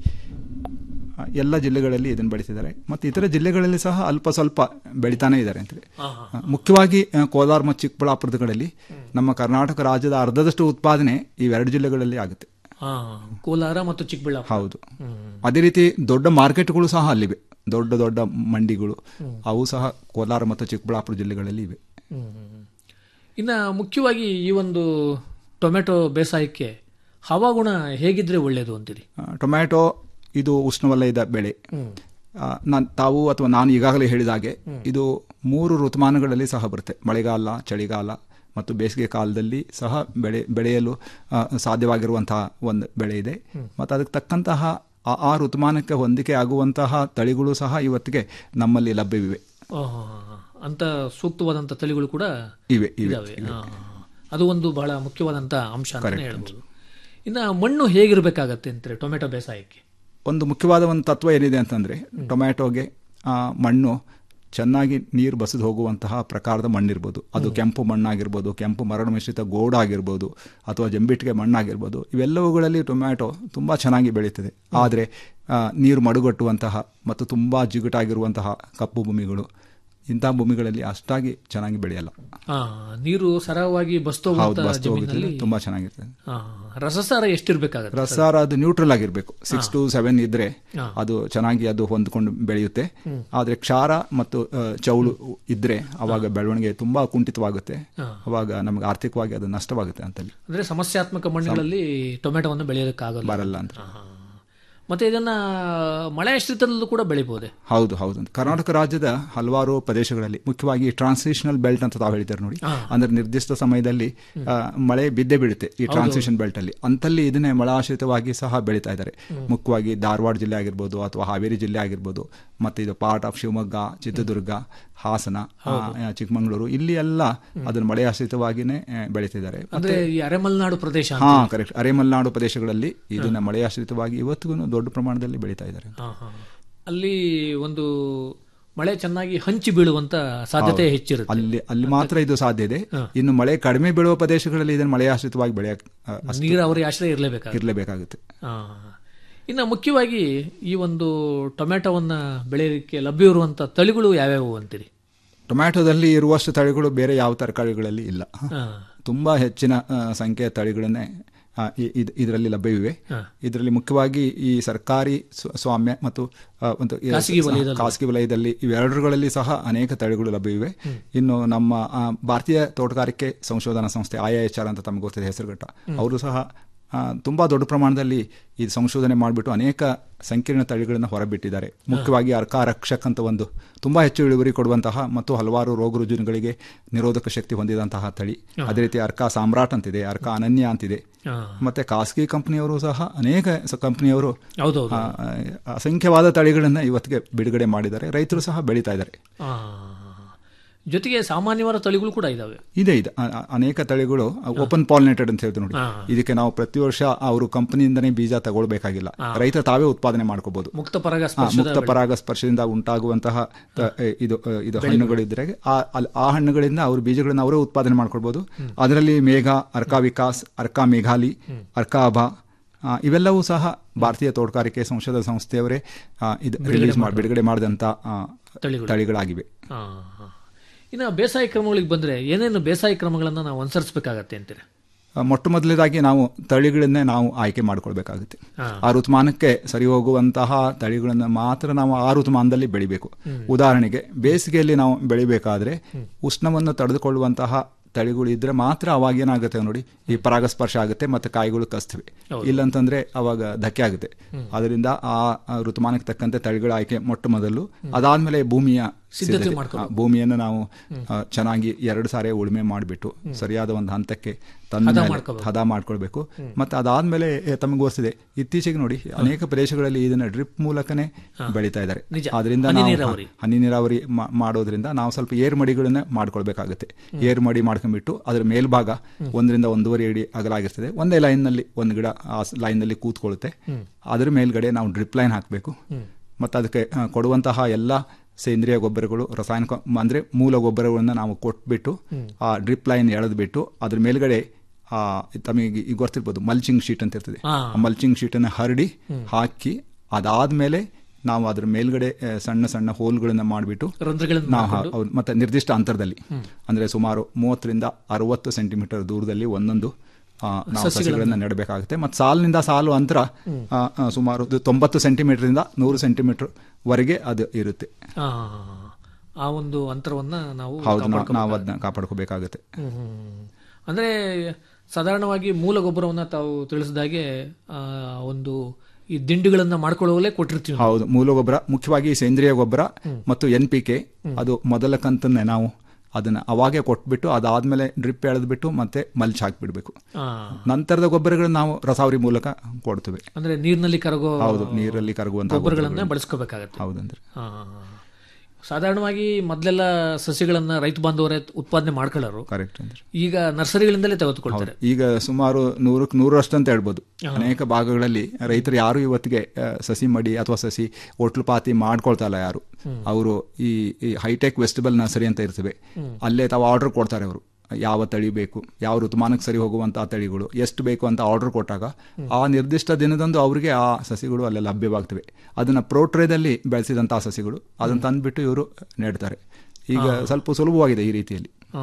ಆ, ಎಲ್ಲ ಜಿಲ್ಲೆಗಳಲ್ಲಿ ಇದನ್ನು ಬೆಳೀತಿದ್ದಾರೆ ಮತ್ತು ಇತರ ಜಿಲ್ಲೆಗಳಲ್ಲಿ ಸಹ ಅಲ್ಪ ಸ್ವಲ್ಪ ಬೆಳಿತಾನೆ ಇದ್ದಾರೆ ಅಂತೇಳಿ ಆ, ಮುಖ್ಯವಾಗಿ ಆ, ಕೋಲಾರ ಮತ್ತು ಚಿಕ್ಕಬಳ್ಳಾಪುರಗಳಲ್ಲಿ ನಮ್ಮ ಕರ್ನಾಟಕ ರಾಜ್ಯದ ಅರ್ಧದಷ್ಟು ಉತ್ಪಾದನೆ ಇವೆರಡು ಜಿಲ್ಲೆಗಳಲ್ಲಿ ಆಗುತ್ತೆ ಆ, ಕೋಲಾರ ಮತ್ತು ಚಿಕ್ಕಬಳ್ಳಾಪುರ ಹೌದು ಅದೇ ರೀತಿ ದೊಡ್ಡ ಮಾರ್ಕೆಟ್ಗಳು ಸಹ ಅಲ್ಲಿವೆ ದೊಡ್ಡ ದೊಡ್ಡ ಮಂಡಿಗಳು ಅವು ಸಹ ಕೋಲಾರ ಮತ್ತು ಚಿಕ್ಕಬಳ್ಳಾಪುರ ಜಿಲ್ಲೆಗಳಲ್ಲಿ ಇವೆ ಹ್ಮ್, ಹ್ಮ್, ಹ್ಮ್. ಇನ್ನ ಮುಖ್ಯವಾಗಿ ಈ ಒಂದು ಟೊಮೆಟೊ ಬೇಸಾಯಕ್ಕೆ ಹವಾಗುಣ ಹೇಗಿದ್ರೆ ಒಳ್ಳೆಯದು ಅಂತೀರಿ ಆ, ಟೊಮ್ಯಾಟೊ ಇದು ಉಷ್ಣವಲಯದ ಬೆಳೆ ಆ, ನಾನ್ ತಾವು ಅಥವಾ ನಾನು ಈಗಾಗಲೇ ಹೇಳಿದ ಹಾಗೆ ಇದು ಮೂರು ಋತುಮಾನಗಳಲ್ಲಿ ಸಹ ಬರುತ್ತೆ ಮಳೆಗಾಲ ಚಳಿಗಾಲ ಮತ್ತು ಬೇಸಿಗೆ ಕಾಲದಲ್ಲಿ ಸಹ ಬೆಳೆ ಬೆಳೆಯಲು ಆ, ಸಾಧ್ಯವಾಗಿರುವಂತಹ ಒಂದು ಬೆಳೆ ಇದೆ ಮತ್ತು ಅದಕ್ಕೆ ತಕ್ಕಂತಹ ಆ ಆ ಋತುಮಾನಕ್ಕೆ ಹೊಂದಿಕೆ ಆಗುವಂತಹ ತಳಿಗಳು ಸಹ ಇವತ್ತಿಗೆ ನಮ್ಮಲ್ಲಿ ಲಭ್ಯವಿವೆ ಆ, ಹಾ, ಹಾ, ಹಾ. ಅಂತ ಸೂಕ್ತವಾದಂಥ ತಳಿಗಳು ಕೂಡ ಇವೆ, ಇವೆ, ಇದಾವೆ ಇವೆ. ಆ, ಹಾ, ಹಾ. ಅದು ಒಂದು ಬಹಳ ಮುಖ್ಯವಾದಂಥ ಅಂಶ ಅಂತ Correct. ಹೇಳ್ಬೋದು ಇನ್ನ ಮಣ್ಣು ಹೇಗಿರಬೇಕಾಗತ್ತೆ ಅಂತಾರೆ ಟೊಮೆಟೊ ಬೇಸಾಯಕ್ಕೆ ಒಂದು ಮುಖ್ಯವಾದ ಒಂದು ತತ್ವ ಏನಿದೆ ಅಂತಂದರೆ ಟೊಮ್ಯಾಟೊಗೆ ಆ, ಮಣ್ಣು ಚೆನ್ನಾಗಿ ನೀರು ಬಸಿದು ಹೋಗುವಂತಹ ಪ್ರಕಾರದ ಮಣ್ಣಿರ್ಬೋದು ಅದು ಕೆಂಪು ಮಣ್ಣಾಗಿರ್ಬೋದು ಕೆಂಪು ಮರಳು ಮಿಶ್ರಿತ ಗೋಡಾಗಿರ್ಬೋದು ಅಥವಾ ಜಂಬಿಟ್ಟಿಗೆ ಮಣ್ಣಾಗಿರ್ಬೋದು ಇವೆಲ್ಲವುಗಳಲ್ಲಿ ಟೊಮ್ಯಾಟೊ ತುಂಬ ಚೆನ್ನಾಗಿ ಬೆಳೀತದೆ ಆದರೆ ಆ, ನೀರು ಮಡುಗಟ್ಟುವಂತಹ ಮತ್ತು ತುಂಬ ಜಿಗುಟಾಗಿರುವಂತಹ ಕಪ್ಪು ಭೂಮಿಗಳು ಇಂಥ ಭೂಮಿಗಳಲ್ಲಿ ಅಷ್ಟಾಗಿ ಚೆನ್ನಾಗಿ ಬೆಳೆಯಲ್ಲ ಆ, ನೀರು ಸರಾಗವಾಗಿ ಬಸ್ತು ಹೌದು ಬಸ್ತು ಹೋಗುತ್ತದೆ ಜಮೀನಲ್ಲಿ ತುಂಬ ಚೆನ್ನಾಗಿರ್ತದೆ ಆ, ರಸಸಾರ ಎಷ್ಟಿರ್ಬೇಕಾಗತ್ತೆ ಸರ್? ರಸಾರ ಅದು ನ್ಯೂಟ್ರಲ್ ಆಗಿರಬೇಕು ಸಿಕ್ಸ್ ಟು ಸೆವೆನ್ ಇದ್ರೆ ಹಾ. ಅದು ಚೆನ್ನಾಗಿ ಅದು ಹೊಂದ್ಕೊಂಡು ಬೆಳೆಯುತ್ತೆ ಹ್ಮ್. ಆದ್ರೆ ಕ್ಷಾರ ಮತ್ತು ಆ, ಚೌಳು ಇದ್ರೆ ಅವಾಗ ಬೆಳವಣಿಗೆ ತುಂಬಾ ಕುಂಠಿತವಾಗುತ್ತೆ ಹಾ. ಅವಾಗ ನಮಗೆ ಆರ್ಥಿಕವಾಗಿ ಅದು ನಷ್ಟವಾಗುತ್ತೆ ಅಂತಲ್ಲಿ ಅಂದ್ರೆ ಸಮಸ್ಯಾತ್ಮಕ ಮಣ್ಣುಗಳಲ್ಲಿ ಟೊಮೆಟೊವನ್ನು ಬೆಳೆಯೋದಕ್ಕಾಗಲ್ಲ ಬರಲ್ಲ ಅಂತ ಆ, ಹಾ. ಮತ್ತೆ ಇದನ್ನ ಮಳೆ ಆಶ್ರಿತದಲ್ಲೂ ಕೂಡ ಬೆಳಿಬಹುದೇ ಹೌದು ಹೌದು ಕರ್ನಾಟಕ ರಾಜ್ಯದ ಹಲವಾರು ಪ್ರದೇಶಗಳಲ್ಲಿ ಮುಖ್ಯವಾಗಿ ಟ್ರಾನ್ಸಿಷನಲ್ ಬೆಲ್ಟ್ ಅಂತ ತಾವು ಹೇಳ್ತಾರೆ ನೋಡಿ ಹಾ. ಅಂದ್ರೆ ನಿರ್ದಿಷ್ಟ ಸಮಯದಲ್ಲಿ ಆ, ಮಳೆ ಬಿದ್ದೇ ಬೀಳುತ್ತೆ ಈ ಹೌದು, ಟ್ರಾನ್ಸಿಷನ್ ಬೆಲ್ಟ್ ಅಲ್ಲಿ ಅಂತಲ್ಲಿ ಇದನ್ನೇ ಮಳಾಶ್ರಿತವಾಗಿ ಸಹ ಬೆಳೀತಾ ಇದ್ದಾರೆ ಹ್ಮ್. ಮುಖ್ಯವಾಗಿ ಧಾರವಾಡ ಜಿಲ್ಲೆ ಆಗಿರ್ಬೋದು ಅಥವಾ ಹಾವೇರಿ ಜಿಲ್ಲೆ ಆಗಿರ್ಬೋದು ಮತ್ತೆ ಇದು ಪಾರ್ಟ್ ಆಫ್ ಶಿವಮೊಗ್ಗ ಚಿತ್ರದುರ್ಗ ಹಾಸನ ಆ, ಹೌದು. ಚಿಕ್ಕಮಗಳೂರು ಇಲ್ಲಿ ಎಲ್ಲ ಅದನ್ನು ಮಳೆ ಆಶ್ರಿತವಾಗಿನೇ ಆ, ಬೆಳೀತಿದ್ದಾರೆ ಅಂದ್ರೆ ಈ ಅರೆಮಲೆನಾಡು ಪ್ರದೇಶ ಹಾ ಅಂತೀವಿ. ಕರೆಕ್ಟ್ ಅರೆಮಲೆನಾಡು ಪ್ರದೇಶಗಳಲ್ಲಿ ಇದನ್ನ ಮಳೆ ಆಶ್ರಿತವಾಗಿ ಇವತ್ತಿಗೂ ದೊಡ್ಡ ಪ್ರಮಾಣದಲ್ಲಿ ಬೆಳೀತಾ ಇದ್ದಾರೆ ಹಾ, ಹಾ. ಅಲ್ಲಿ ಒಂದು ಮಳೆ ಚೆನ್ನಾಗಿ ಹಂಚಿ ಬೀಳುವಂತ ಸಾಧ್ಯತೆ ಹೌದು. ಹೆಚ್ಚಿರುತ್ತೆ ಅಲ್ಲಿ ಅಲ್ಲಿ ಮಾತ್ರ ಇದು ಸಾಧ್ಯ ಇದೆ ಇನ್ನು ಮಳೆ ಕಡಿಮೆ ಬೀಳುವ ಪ್ರದೇಶಗಳಲ್ಲಿ ಇದನ್ನು ಮಳೆ ಆಶ್ರಿತವಾಗಿ ಬೆಳೆಯಕ್ ಆ, ಅಷ್ಟು ನೀರಾವರಿ ಆಶ್ರಯ ಇರಲೇಬೇಕಾಗುತ್ತೆ ಇರಲೇಬೇಕಾಗುತ್ತೆ ಆ. ಇನ್ನು ಮುಖ್ಯವಾಗಿ ಈ ಒಂದು ಟೊಮೆಟೊವನ್ನ ಬೆಳೆಯೋದಕ್ಕೆ ಲಭ್ಯ ಇರುವಂತ ತಳಿಗಳು ಯಾವ್ಯಾವು ಅಂತೀರಿ ಟೊಮ್ಯಾಟೊದಲ್ಲಿ ಇರುವಷ್ಟು ತಳಿಗಳು ಬೇರೆ ಯಾವ ತರಕಾರಿಗಳಲ್ಲಿ ಇಲ್ಲ ಹಾ. ತುಂಬಾ ಹೆಚ್ಚಿನ ಆ, ಸಂಖ್ಯೆಯ ತಳಿಗಳನ್ನೇ ಆ, ಇ- ಇದ್- ಇದರಲ್ಲಿ ಲಭ್ಯವಿವೆ ಹಾ. ಇದರಲ್ಲಿ ಮುಖ್ಯವಾಗಿ ಈ ಸರ್ಕಾರಿ ಸ್ವ- ಸ್ವಾಮ್ಯ ಮತ್ತು ಆ, ಒಂದು ಈ ಖಾಸಗಿ ವಲಯದಲ್ಲಿ. ಖಾಸಗಿ ವಲಯದಲ್ಲಿ ಇವೆರಡರಲ್ಲಿ ಸಹ ಅನೇಕ ತಳಿಗಳು ಲಭ್ಯವಿವೆ ಇನ್ನು ನಮ್ಮ ಆ, ಭಾರತೀಯ ತೋಟಗಾರಿಕೆ ಸಂಶೋಧನಾ ಸಂಸ್ಥೆ ಐ ಎಚ್ ಆರ್ ಅಂತ ತಮಗೆ ಗೊತ್ತಿದೆ ಹೆಸರುಘಟ್ಟ ಅವರು ಸಹ ಆ, ತುಂಬಾ ದೊಡ್ಡ ಪ್ರಮಾಣದಲ್ಲಿ ಈ ಸಂಶೋಧನೆ ಮಾಡಿಬಿಟ್ಟು ಅನೇಕ ಸಂಕೀರ್ಣ ತಳಿಗಳನ್ನು ಹೊರಬಿಟ್ಟಿದ್ದಾರೆ ಮುಖ್ಯವಾಗಿ ಅರ್ಕ ರಕ್ಷಕ್ ಅಂತ ಒಂದು ತುಂಬಾ ಹೆಚ್ಚು ಇಳುವರಿ ಕೊಡುವಂತಹ ಮತ್ತು ಹಲವಾರು ರೋಗ ರುಜಿನಗಳಿಗೆ ನಿರೋಧಕ ಶಕ್ತಿ ಹೊಂದಿದಂತಹ ತಳಿ ಹಾ. ಅದೇ ರೀತಿ ಅರ್ಕ ಸಾಮ್ರಾಟ್ ಅಂತಿದೆ ಅರ್ಕ ಅನನ್ಯ ಅಂತಿದೆ ಹಾ. ಮತ್ತೆ ಖಾಸಗಿ ಕಂಪನಿಯವರು ಸಹ ಅನೇಕ ಸ- ಕಂಪನಿಯವರು ಹೌದೌದು. ಆ, ಆ, ಅಸಂಖ್ಯವಾದ ತಳಿಗಳನ್ನು ಇವತ್ತಿಗೆ ಬಿಡುಗಡೆ ಮಾಡಿದ್ದಾರೆ ರೈತರು ಸಹ ಬೆಳೀತಾ ಇದ್ದಾರೆ ಆ. ಜೊತೆಗೆ ಸಾಮಾನ್ಯವಾದ ತಳಿಗಳು ಕೂಡ ಇದಾವೆ ಇದೆ ಇದೆ ಅ- ಅ- ಅನೇಕ ತಳಿಗಳು ಓಪನ್ ಪಾಲಿನೇಟೆಡ್ ಅಂತ ಹೇಳ್ತೀವಿ ನೋಡಿ ಹಾ. ಇದಕ್ಕೆ ನಾವು ಪ್ರತಿ ವರ್ಷ ಅವರು ಕಂಪನಿಯಿಂದನೇ ಬೀಜ ತಗೊಳ್ಬೇಕಾಗಿಲ್ಲ ಹಾ. ರೈತ ತಾವೇ ಉತ್ಪಾದನೆ ಮಾಡ್ಕೋಬಹುದು ಮುಕ್ತ ಪರಾಗ ಹಾ, ಸ್ಪರ್ಶದ ಮುಕ್ತ ಬೆಳೆ. ಪರಾಗ ಸ್ಪರ್ಶದಿಂದ ಉಂಟಾಗುವಂತಹ ತ- ಎ, ಇದು ಅ, ಇದು ಬೆಳೆಗಳು. ಹಣ್ಣುಗಳಿದ್ರೆ ಆ ಅಲ್- ಆ ಹಣ್ಣುಗಳಿಂದ ಅವರು ಬೀಜಗಳನ್ನ ಅವರೇ ಉತ್ಪಾದನೆ ಮಾಡ್ಕೊಳ್ಬಹುದು ಅದರಲ್ಲಿ ಮೇಘ ಅರ್ಕಾ ವಿಕಾಸ್ ಅರ್ಕಾ ಮೇಘಾಲಿ ಅರ್ಕಾ ಅಭಾ ಆ, ಇವೆಲ್ಲವೂ ಸಹ ಭಾರತೀಯ ತೋಟಗಾರಿಕೆ ಸಂಶೋಧನಾ ಸಂಸ್ಥೆಯವರೇ ಆ, ಇದು ಬಿಡುಗಡೆ ರಿಲೀಸ್ ಮಾಡಿ ಮಾಡಿರೋ. ಬಿಡುಗಡೆ ಮಾಡಿದಂಥ ಆ, ತಳಿಗಳು. ತಳಿಗಳಾಗಿವೆ ಹಾ, ಹಾ. ಇನ್ನು ಬೇಸಾಯ ಕ್ರಮಗಳಿಗೆ ಬಂದ್ರೆ ಏನೇನು ಬೇಸಾಯ ಕ್ರಮಗಳನ್ನ ನಾವು ಅನುಸರಿಸಬೇಕಾಗತ್ತೆ ಅಂತೀರಾ ಆ, ಮೊಟ್ಟ ಮೊದಲನೇದಾಗಿ ನಾವು ತಳಿಗಳನ್ನೇ ನಾವು ಆಯ್ಕೆ ಮಾಡ್ಕೊಳ್ಬೇಕಾಗುತ್ತೆ ಹಾ. ಆ ಋತುಮಾನಕ್ಕೆ ಸರಿ ಹೋಗುವಂತಹ ತಳಿಗಳನ್ನು ಮಾತ್ರ ನಾವು ಆ ಋತುಮಾನದಲ್ಲಿ ಬೆಳಿಬೇಕು ಹ್ಮ್. ಉದಾಹರಣೆಗೆ ಬೇಸಿಗೆಯಲ್ಲಿ ನಾವು ಬೆಳಿಬೇಕಾದ್ರೆ ಉಷ್ಣವನ್ನು ತಡೆದುಕೊಳ್ಳುವಂತಹ ತಳಿಗಳು ಇದ್ರೆ ಮಾತ್ರ ಅವಾಗ ಏನಾಗುತ್ತೆ ನೋಡಿ ಈ ಪರಾಗಸ್ಪರ್ಶ ಆಗುತ್ತೆ ಮತ್ತೆ ಕಾಯಿಗಳು ಕಸ್ತವೆ ಹೌದು. ಇಲ್ಲಂತಂದ್ರೆ ಅವಾಗ ಧಕ್ಕೆ ಆಗುತ್ತೆ ಅದರಿಂದ ಆ ಆ ಋತುಮಾನಕ್ಕೆ ತಕ್ಕಂತೆ ತಳಿಗಳ ಆಯ್ಕೆ ಮೊಟ್ಟ ಮೊದಲು ಅದಾದ್ಮೇಲೆ ಭೂಮಿಯ ಸಿದ್ಧತೆ ಸಿದ್ಧತೆ. ಮಾಡ್ಕೊಬೇಕು. ಆ, ಭೂಮಿಯನ್ನು ನಾವು ಆ, ಚೆನ್ನಾಗಿ ಎರಡು ಸಾರಿ ಉಳುಮೆ ಮಾಡಿಬಿಟ್ಟು ಸರಿಯಾದ ಒಂದು ಹಂತಕ್ಕೆ ತಂದ ಹದ ಮೇಲೆ ಮಾಡ್ಕೊಬೇಕು. ಹದ ಮಾಡ್ಕೊಳ್ಬೇಕು ಮತ್ತೆ ಅದಾದ್ಮೇಲೆ ಎ, ತಮಗೆ ಗೊತ್ತಿದೆ ಇತ್ತೀಚೆಗೆ ನೋಡಿ ಅನೇಕ ಪ್ರದೇಶಗಳಲ್ಲಿ ಇದನ್ನ ಡ್ರಿಪ್ ಮೂಲಕನೇ ಬೆಳೀತಾ ಇದ್ದಾರೆ ನಿಜ. ಅದರಿಂದ ಹನಿ ನಾವು ನೀರಾವರಿ. ಹನಿ ನೀರಾವರಿ ಮಾ- ಮಾಡೋದ್ರಿಂದ ನಾವು ಸ್ವಲ್ಪ ಏರ್ ಮಡಿಗಳನ್ನ ಮಾಡ್ಕೊಳ್ಬೇಕಾಗುತ್ತೆ ಏರ್ ಮಡಿ ಮಾಡ್ಕೊಂಡ್ಬಿಟ್ಟು ಅದ್ರ ಮೇಲ್ಭಾಗ ಒಂದರಿಂದ ಒಂದೂವರೆ ಅಡಿ ಅಗಲಾಗಿರ್ತದೆ ಒಂದೇ ಲೈನ್ ನಲ್ಲಿ ಒಂದು ಗಿಡ ಆ ಲೈನ್ ನಲ್ಲಿ ಕೂತ್ಕೊಳ್ಳುತ್ತೆ ಹ್ಮ್. ಅದ್ರ ಮೇಲ್ಗಡೆ ನಾವು ಡ್ರಿಪ್ ಲೈನ್ ಹಾಕಬೇಕು ಹ್ಮ್. ಮತ್ತು ಅದಕ್ಕೆ ಆ, ಕೊಡುವಂತಹ ಎಲ್ಲ ಸೇಂದ್ರಿಯ ಗೊಬ್ಬರಗಳು ರಾಸಾಯನಿಕ ಮ- ಅಂದ್ರೆ ಮೂಲ ಗೊಬ್ಬರಗಳನ್ನು ನಾವು ಕೊಟ್ಬಿಟ್ಟು ಹ್ಮ್. ಆ ಡ್ರಿಪ್ ಲೈನ್ ಎಳೆದ್ಬಿಟ್ಟು ಅದ್ರ ಮೇಲ್ಗಡೆ ಆ ತಮಗೆ ಈಗ ಗೊತ್ತಿರ್ಬೋದು ಮಲ್ಚಿಂಗ್ ಶೀಟ್ ಅಂತ ಇರ್ತದೆ ಆ. ಆ ಮಲ್ಚಿಂಗ್ ಶೀಟನ್ನು ಹರಡಿ ಹ್ಮ್. ಹಾಕಿ ಅದಾದ್ಮೇಲೆ ನಾವು ಅದ್ರ ಮೇಲ್ಗಡೆ ಆ, ಸಣ್ಣ ಸಣ್ಣ ಹೋಲ್ಗಳನ್ನ ಮಾಡಿಬಿಟ್ಟು ರಂಧ್ರಗಳನ್ನ ನಾವು ಮಾಡ್ಕೊಂಡು? ಹೌದು, ಮತ್ತೆ ನಿರ್ದಿಷ್ಟ ಅಂತರದಲ್ಲಿ ಹ್ಮ್. ಅಂದ್ರೆ ಸುಮಾರು ಮೂವತ್ತರಿಂದ ಅರವತ್ತು ಸೆಂಟಿಮೀಟರ್ ದೂರದಲ್ಲಿ ಒಂದೊಂದು ಆ, ನಾವು ಸಸಿಗಳನ್ನ ಸಸಿಗಳನ್ನ ನೆಡಬೇಕಾಗುತ್ತೆ ಮತ್ತು ಸಾಲಿನಿಂದ ಸಾಲು ಅಂತರ ಹ್ಮ್. ಆ, ಆ, ಸುಮಾರು ಇದು ತೊಂಬತ್ತು ಸೆಂಟಿಮೀಟರಿಂದ ನೂರು ಸೆಂಟಿಮೀಟರ್ ವರೆಗೆ ಅದು ಇರುತ್ತೆ ಆ, ಆ ಒಂದು ಅಂತರವನ್ನ ನಾವು ಹೌದು ನಾವು- ಕಾಪಾಡ್ಕೊಬೇಕಾಗುತ್ತೆ. ನಾವು ಅದನ್ನ ಕಾಪಾಡ್ಕೋಬೇಕಾಗುತ್ತೆ ಹ್ಮ್, ಹ್ಮ್. ಅಂದ್ರೆ ಸಾಧಾರಣವಾಗಿ ಮೂಲ ಗೊಬ್ಬರವನ್ನ ತಾವು ತಿಳಿಸಿದಾಗೆ ಆ, ಒಂದು ಈ ದಿಂಡುಗಳನ್ನ ಮಾಡ್ಕೊಳ್ಳುವಲ್ಲೇ ಕೊಟ್ಟಿರ್ತೀವಿ ನಾವು. ಹೌದು ಮೂಲ ಗೊಬ್ಬರ ಮುಖ್ಯವಾಗಿ ಸೇಂದ್ರಿಯ ಗೊಬ್ಬರ ಹ್ಮ್. ಮತ್ತು ಎನ್ ಪಿ ಕೆ ಹ್ಮ್. ಅದು ಮೊದಲ ಕಂತನ್ನೇ ನಾವು ಅದನ್ನ ಅವಾಗೆ ಕೊಟ್ಬಿಟ್ಟು ಅದಾದ್ಮೇಲೆ ಡ್ರಿಪ್ ಎಳೆದ್ಬಿಟ್ಟು ಮತ್ತೆ ಮಲ್ಚ್ ಹಾಕ್ಬಿಡ್ಬೇಕು ಆ, ನಂತರದ ಗೊಬ್ಬರಗಳನ್ನ ನಾವು ರಸಾವರಿ ಮೂಲಕ ಕೊಡ್ತೇವೆ ಅಂದ್ರೆ ನೀರಿನಲ್ಲಿ ಕರಗೋ ಹೌದು ನೀರಲ್ಲಿ ಕರಗುವಂತ ಗೊಬ್ಬರಗಳನ್ನ ಬಳಸ್ಕೋಬೇಕಾಗತ್ತೆ ಹೌದಂದ್ರೆ ಆ, ಸಾಧಾರಣವಾಗಿ ಮೊದಲೆಲ್ಲ ಸಸಿಗಳನ್ನ ರೈತ ಬಾಂಧವರೇ ಉತ್ಪಾದನೆ ಮಾಡ್ಕೊಳ್ಳೋರು ಕರೆಕ್ಟ್ ಅಂದ್ರೆ ಈಗ ನರ್ಸರಿಗಳಿಂದಲೇ ತೆಗೆದುಕೊಳ್ತಾರೆ ಈಗ ಸುಮಾರು ನೂರಕ್ಕೆ ನೂರಷ್ಟು ಅಂತ ಹೇಳ್ಬೋದು ಹಾ. ಅನೇಕ ಭಾಗಗಳಲ್ಲಿ ರೈತರು ಯಾರು ಇವತ್ತಿಗೆ ಆ, ಸಸಿ ಮಡಿ ಅಥವಾ ಸಸಿ ಪಾತಿ ಮಾಡ್ಕೊಳ್ತಾ ಇಲ್ಲ ಯಾರು ಹ್ಮ್. ಅವರು ಈ ಈ ಹೈಟೆಕ್ ವೆಸ್ಟಿಬಲ್ ನರ್ಸರಿ ಅಂತ ಇರ್ತವೆ ಹ್ಮ್. ಅಲ್ಲೇ ತಾವು ಆರ್ಡರ್ ಕೊಡ್ತಾರೆ ಅವರು ಯಾವ ತಳಿ ಬೇಕು ಯಾವ ಋತುಮಾನಕ್ಕೆ ಸರಿ ಹೋಗುವಂತಹ ತಳಿಗಳು ಎಷ್ಟು ಬೇಕು ಅಂತ ಆರ್ಡರ್ ಕೊಟ್ಟಾಗ ಆ ನಿರ್ದಿಷ್ಟ ದಿನದಂದು ಅವರಿಗೆ ಆ ಸಸಿಗಳು ಅಲ್ಲೇ ಲಭ್ಯವಾಗ್ತವೆ ಅದನ್ನ ಪ್ರೋಟ್ರೇದಲ್ಲಿ ಬೆಳೆಸಿದಂತಹ ಸಸಿಗಳು ಅದನ್ನ ತಂದ್ಬಿಟ್ಟು ಇವರು ನೆಡ್ತಾರೆ ಈಗ ಹಾ. ಸ್ವಲ್ಪ ಸುಲಭವಾಗಿದೆ ಈ ರೀತಿಯಲ್ಲಿ ಆ,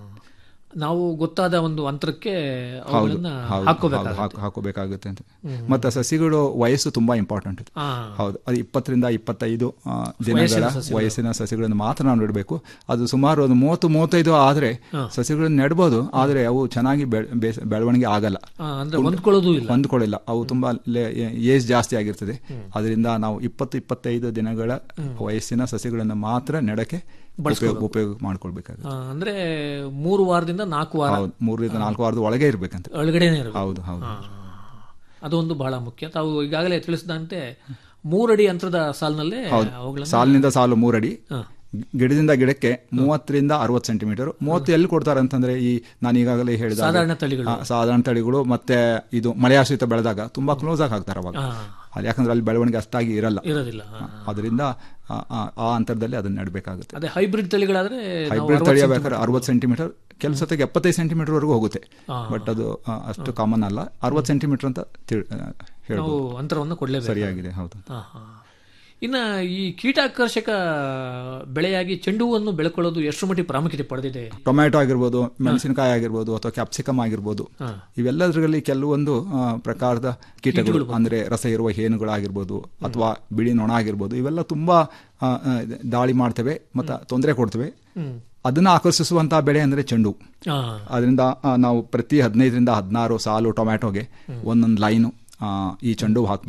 ನಾವು ಗೊತ್ತಾದ ಒಂದು ಅಂತರಕ್ಕೆ ಹೌದು ಅವುಗಳನ್ನ ಹೌದು, ಹಾಕೋಬೇಕಾಗುತ್ತೆ ಹೌದು, ಹಾಕ್- ಹಾಕೋಬೇಕಾಗುತ್ತೆ ಅಂತ ಹ್ಮ್. ಮತ್ತೆ ಸಸಿಗಳು ವಯಸ್ಸು ತುಂಬಾ ಇಂಪಾರ್ಟೆಂಟ್ ಆ. ಹೌದು ಅದು ಇಪ್ಪತ್ತರಿಂದ ಇಪ್ಪತ್ತೈದು ಆ, ದಿನಗಳ ವಯಸ್ಸಿನ ಸಸಿಗಳು. ವಯಸ್ಸಿನ ಸಸಿಗಳನ್ನು ಮಾತ್ರ ನಾವು ನೆಡಬೇಕು ಅದು ಸುಮಾರು ಒಂದು ಮೂವತ್ತು ಮೂವತ್ತೈದು ಆದ್ರೆ ಹಾ. ಸಸಿಗಳನ್ನು ನೆಡ್ಬೋದು ಆದ್ರೆ ಅವು ಚೆನ್ನಾಗಿ ಬೆಳ್- ಬೇಸ್- ಬೆಳವಣಿಗೆ ಆಗಲ್ಲ ಆ, ಅಂದ್ರೆ ಹೊಂದ್ಕೊಳ್ಳೋದು ಇಲ್ಲ ಹೊಂದ್ಕೊಳ್ಳಿಲ್ಲ ಅವು ತುಂಬಾ ಏಜ್ ಜಾಸ್ತಿ ಆಗಿರ್ತದೆ ಹ್ಮ್. ಅದರಿಂದ ನಾವು ಇಪ್ಪತ್ತು ಇಪ್ಪತ್ತೈದು ದಿನಗಳ ಹ್ಮ್. ವಯಸ್ಸಿನ ಸಸಿಗಳನ್ನು ಮಾತ್ರ ನೆಡಕ್ಕೆ ಉಪಯೋಗ ಬಳಸ್ಕೊಬೇಕು. ಉಪಯೋಗ ಮಾಡ್ಕೊಳ್ಬೇಕಾಗುತ್ತೆ ಆ, ಅಂದ್ರೆ ಮೂರು ವಾರದಿಂದ ನಾಲ್ಕು ವಾರ ಹೌದು ಮೂರರಿಂದ ನಾಲ್ಕು ವಾರದ ಒಳಗೆ ಇರ್ಬೇಕಂತ ಒಳಗಡೆನೆ ಇರಬೇಕು. ಹೌದು ಹೌದು ಆ, ಅದೊಂದು ಬಹಳ ಮುಖ್ಯ ತಾವು ಈಗಾಗಲೇ ತಿಳಿಸಿದಂತೆ ಮೂರಡಿ ಅಂತರದ ಸಾಲಿನಲ್ಲೇ ಹೌದು ಅವುಗಳನ್ನ ಸಾಲಿನಿಂದ ಸಾಲು ಮೂರಡಿ ಹಾ. ಗಿಡದಿಂದ ಗಿಡಕ್ಕೆ ಮೂವತ್ತರಿಂದ ಅರವತ್ತು ಸೆಂಟಿಮೀಟರ್ ಮೂವತ್ತು ಎಲ್ಲಿ ಕೊಡ್ತಾರೆ ಅಂತಂದ್ರೆ ಈ ನಾನು ಈಗಾಗಲೇ ಹೇಳಿದ ಹಾಗೆ, ಸಾಧಾರಣ ತಳಿಗಳು. ಆ, ಸಾಧಾರಣ ತಳಿಗಳು ಮತ್ತೆ ಇದು ಮಳೆಯಾಶ್ರಿತ ಬೆಳೆದಾಗ ತುಂಬಾ ಕ್ಲೋಸ್ ಆಗಿ ಹಾಕ್ತಾರೆ ಅವಾಗ ಆ. ಅಲ್ಲಿ ಯಾಕಂದ್ರೆ ಅಲ್ಲಿ ಬೆಳವಣಿಗೆ ಅಷ್ಟಾಗಿ ಇರಲ್ಲ ಇರೋದಿಲ್ಲ ಆ. ಅದರಿಂದ ಆ, ಆ, ಆ ಅಂತರದಲ್ಲಿ ಅದನ್ನ ನೆಡಬೇಕಾಗುತ್ತೆ ಅದೇ ಹೈಬ್ರಿಡ್ ತಳಿಗಳಾದ್ರೆ ನಾವು ಹೈಬ್ರಿಡ್ 60 ತಳಿಯ centimeter ಬೇಕಾದ್ರೆ ಅರವತ್ತು ಸೆಂಟಿಮೀಟರ್ ಕೆಲಸಕ್ಕೆ ಎಪ್ಪತ್ತೈದು ಸೆಂಟಿಮೀಟರ್ ವರೆಗೂ ಹೋಗುತ್ತೆ ಆ. ಬಟ್ ಅದು ಆ, ಅಷ್ಟು ಕಾಮನ್ ಅಲ್ಲ ಅರವತ್ತು ಸೆಂಟಿಮೀಟರ್ ಅಂತ ತಿಳ್- ಆ, ನಾವು ಹೇಳ್ಬೋದು ಅಂತರವನ್ನು ಕೊಡಲೇಬೇಕು ಸರಿಯಾಗಿದೆ ಹೌದು ಹಾ, ಹಾ. ಇನ್ನ ಈ ಕೀಟಾಕರ್ಷಕ ಬೆಳೆಯಾಗಿ ಚೆಂಡು ಹೂವನ್ನು ಬೆಳ್ಕೊಳ್ಳೋದು ಎಷ್ಟು ಮಟ್ಟಿಗೆ ಪ್ರಾಮುಖ್ಯತೆ ಪಡೆದಿದೆ ಟೊಮ್ಯಾಟೊ ಆಗಿರ್ಬೋದು ಮೆಣಸಿನಕಾಯಿ ಆಗಿರ್ಬೋದು ಅಥವಾ ಕ್ಯಾಪ್ಸಿಕಮ್ ಆಗಿರ್ಬೋದು ಹಾ. ಇವೆಲ್ಲದರಲ್ಲಿ ಕೆಲವೊಂದು ಆ, ಪ್ರಕಾರದ ಕೀಟಗಳು ಕೀಟಗಳು ಅಂದ್ರೆ ರಸ ಇರುವ ಹೇನುಗಳಾಗಿರ್ಬೋದು ಅಥವಾ ಬಿಳಿ ನೊಣ ಆಗಿರ್ಬೋದು ಇವೆಲ್ಲ ತುಂಬಾ ಆ, ಆ, ದಾಳಿ ಮಾಡ್ತವೆ ಮತ್ತು ತೊಂದರೆ ಕೊಡ್ತವೆ ಹ್ಮ್. ಅದನ್ನ ಆಕರ್ಷಿಸುವಂತಹ ಬೆಳೆ ಅಂದ್ರೆ ಚೆಂಡು ಆ. ಅದರಿಂದ ಆ, ನಾವು ಪ್ರತಿ ಹದಿನೈದರಿಂದ ಹದಿನಾರು ಸಾಲು ಟೊಮ್ಯಾಟೊಗೆ ಒಂದೊಂದು ಲೈನು ಈ ಚೆಂಡು ಹಾಕಬೇಕು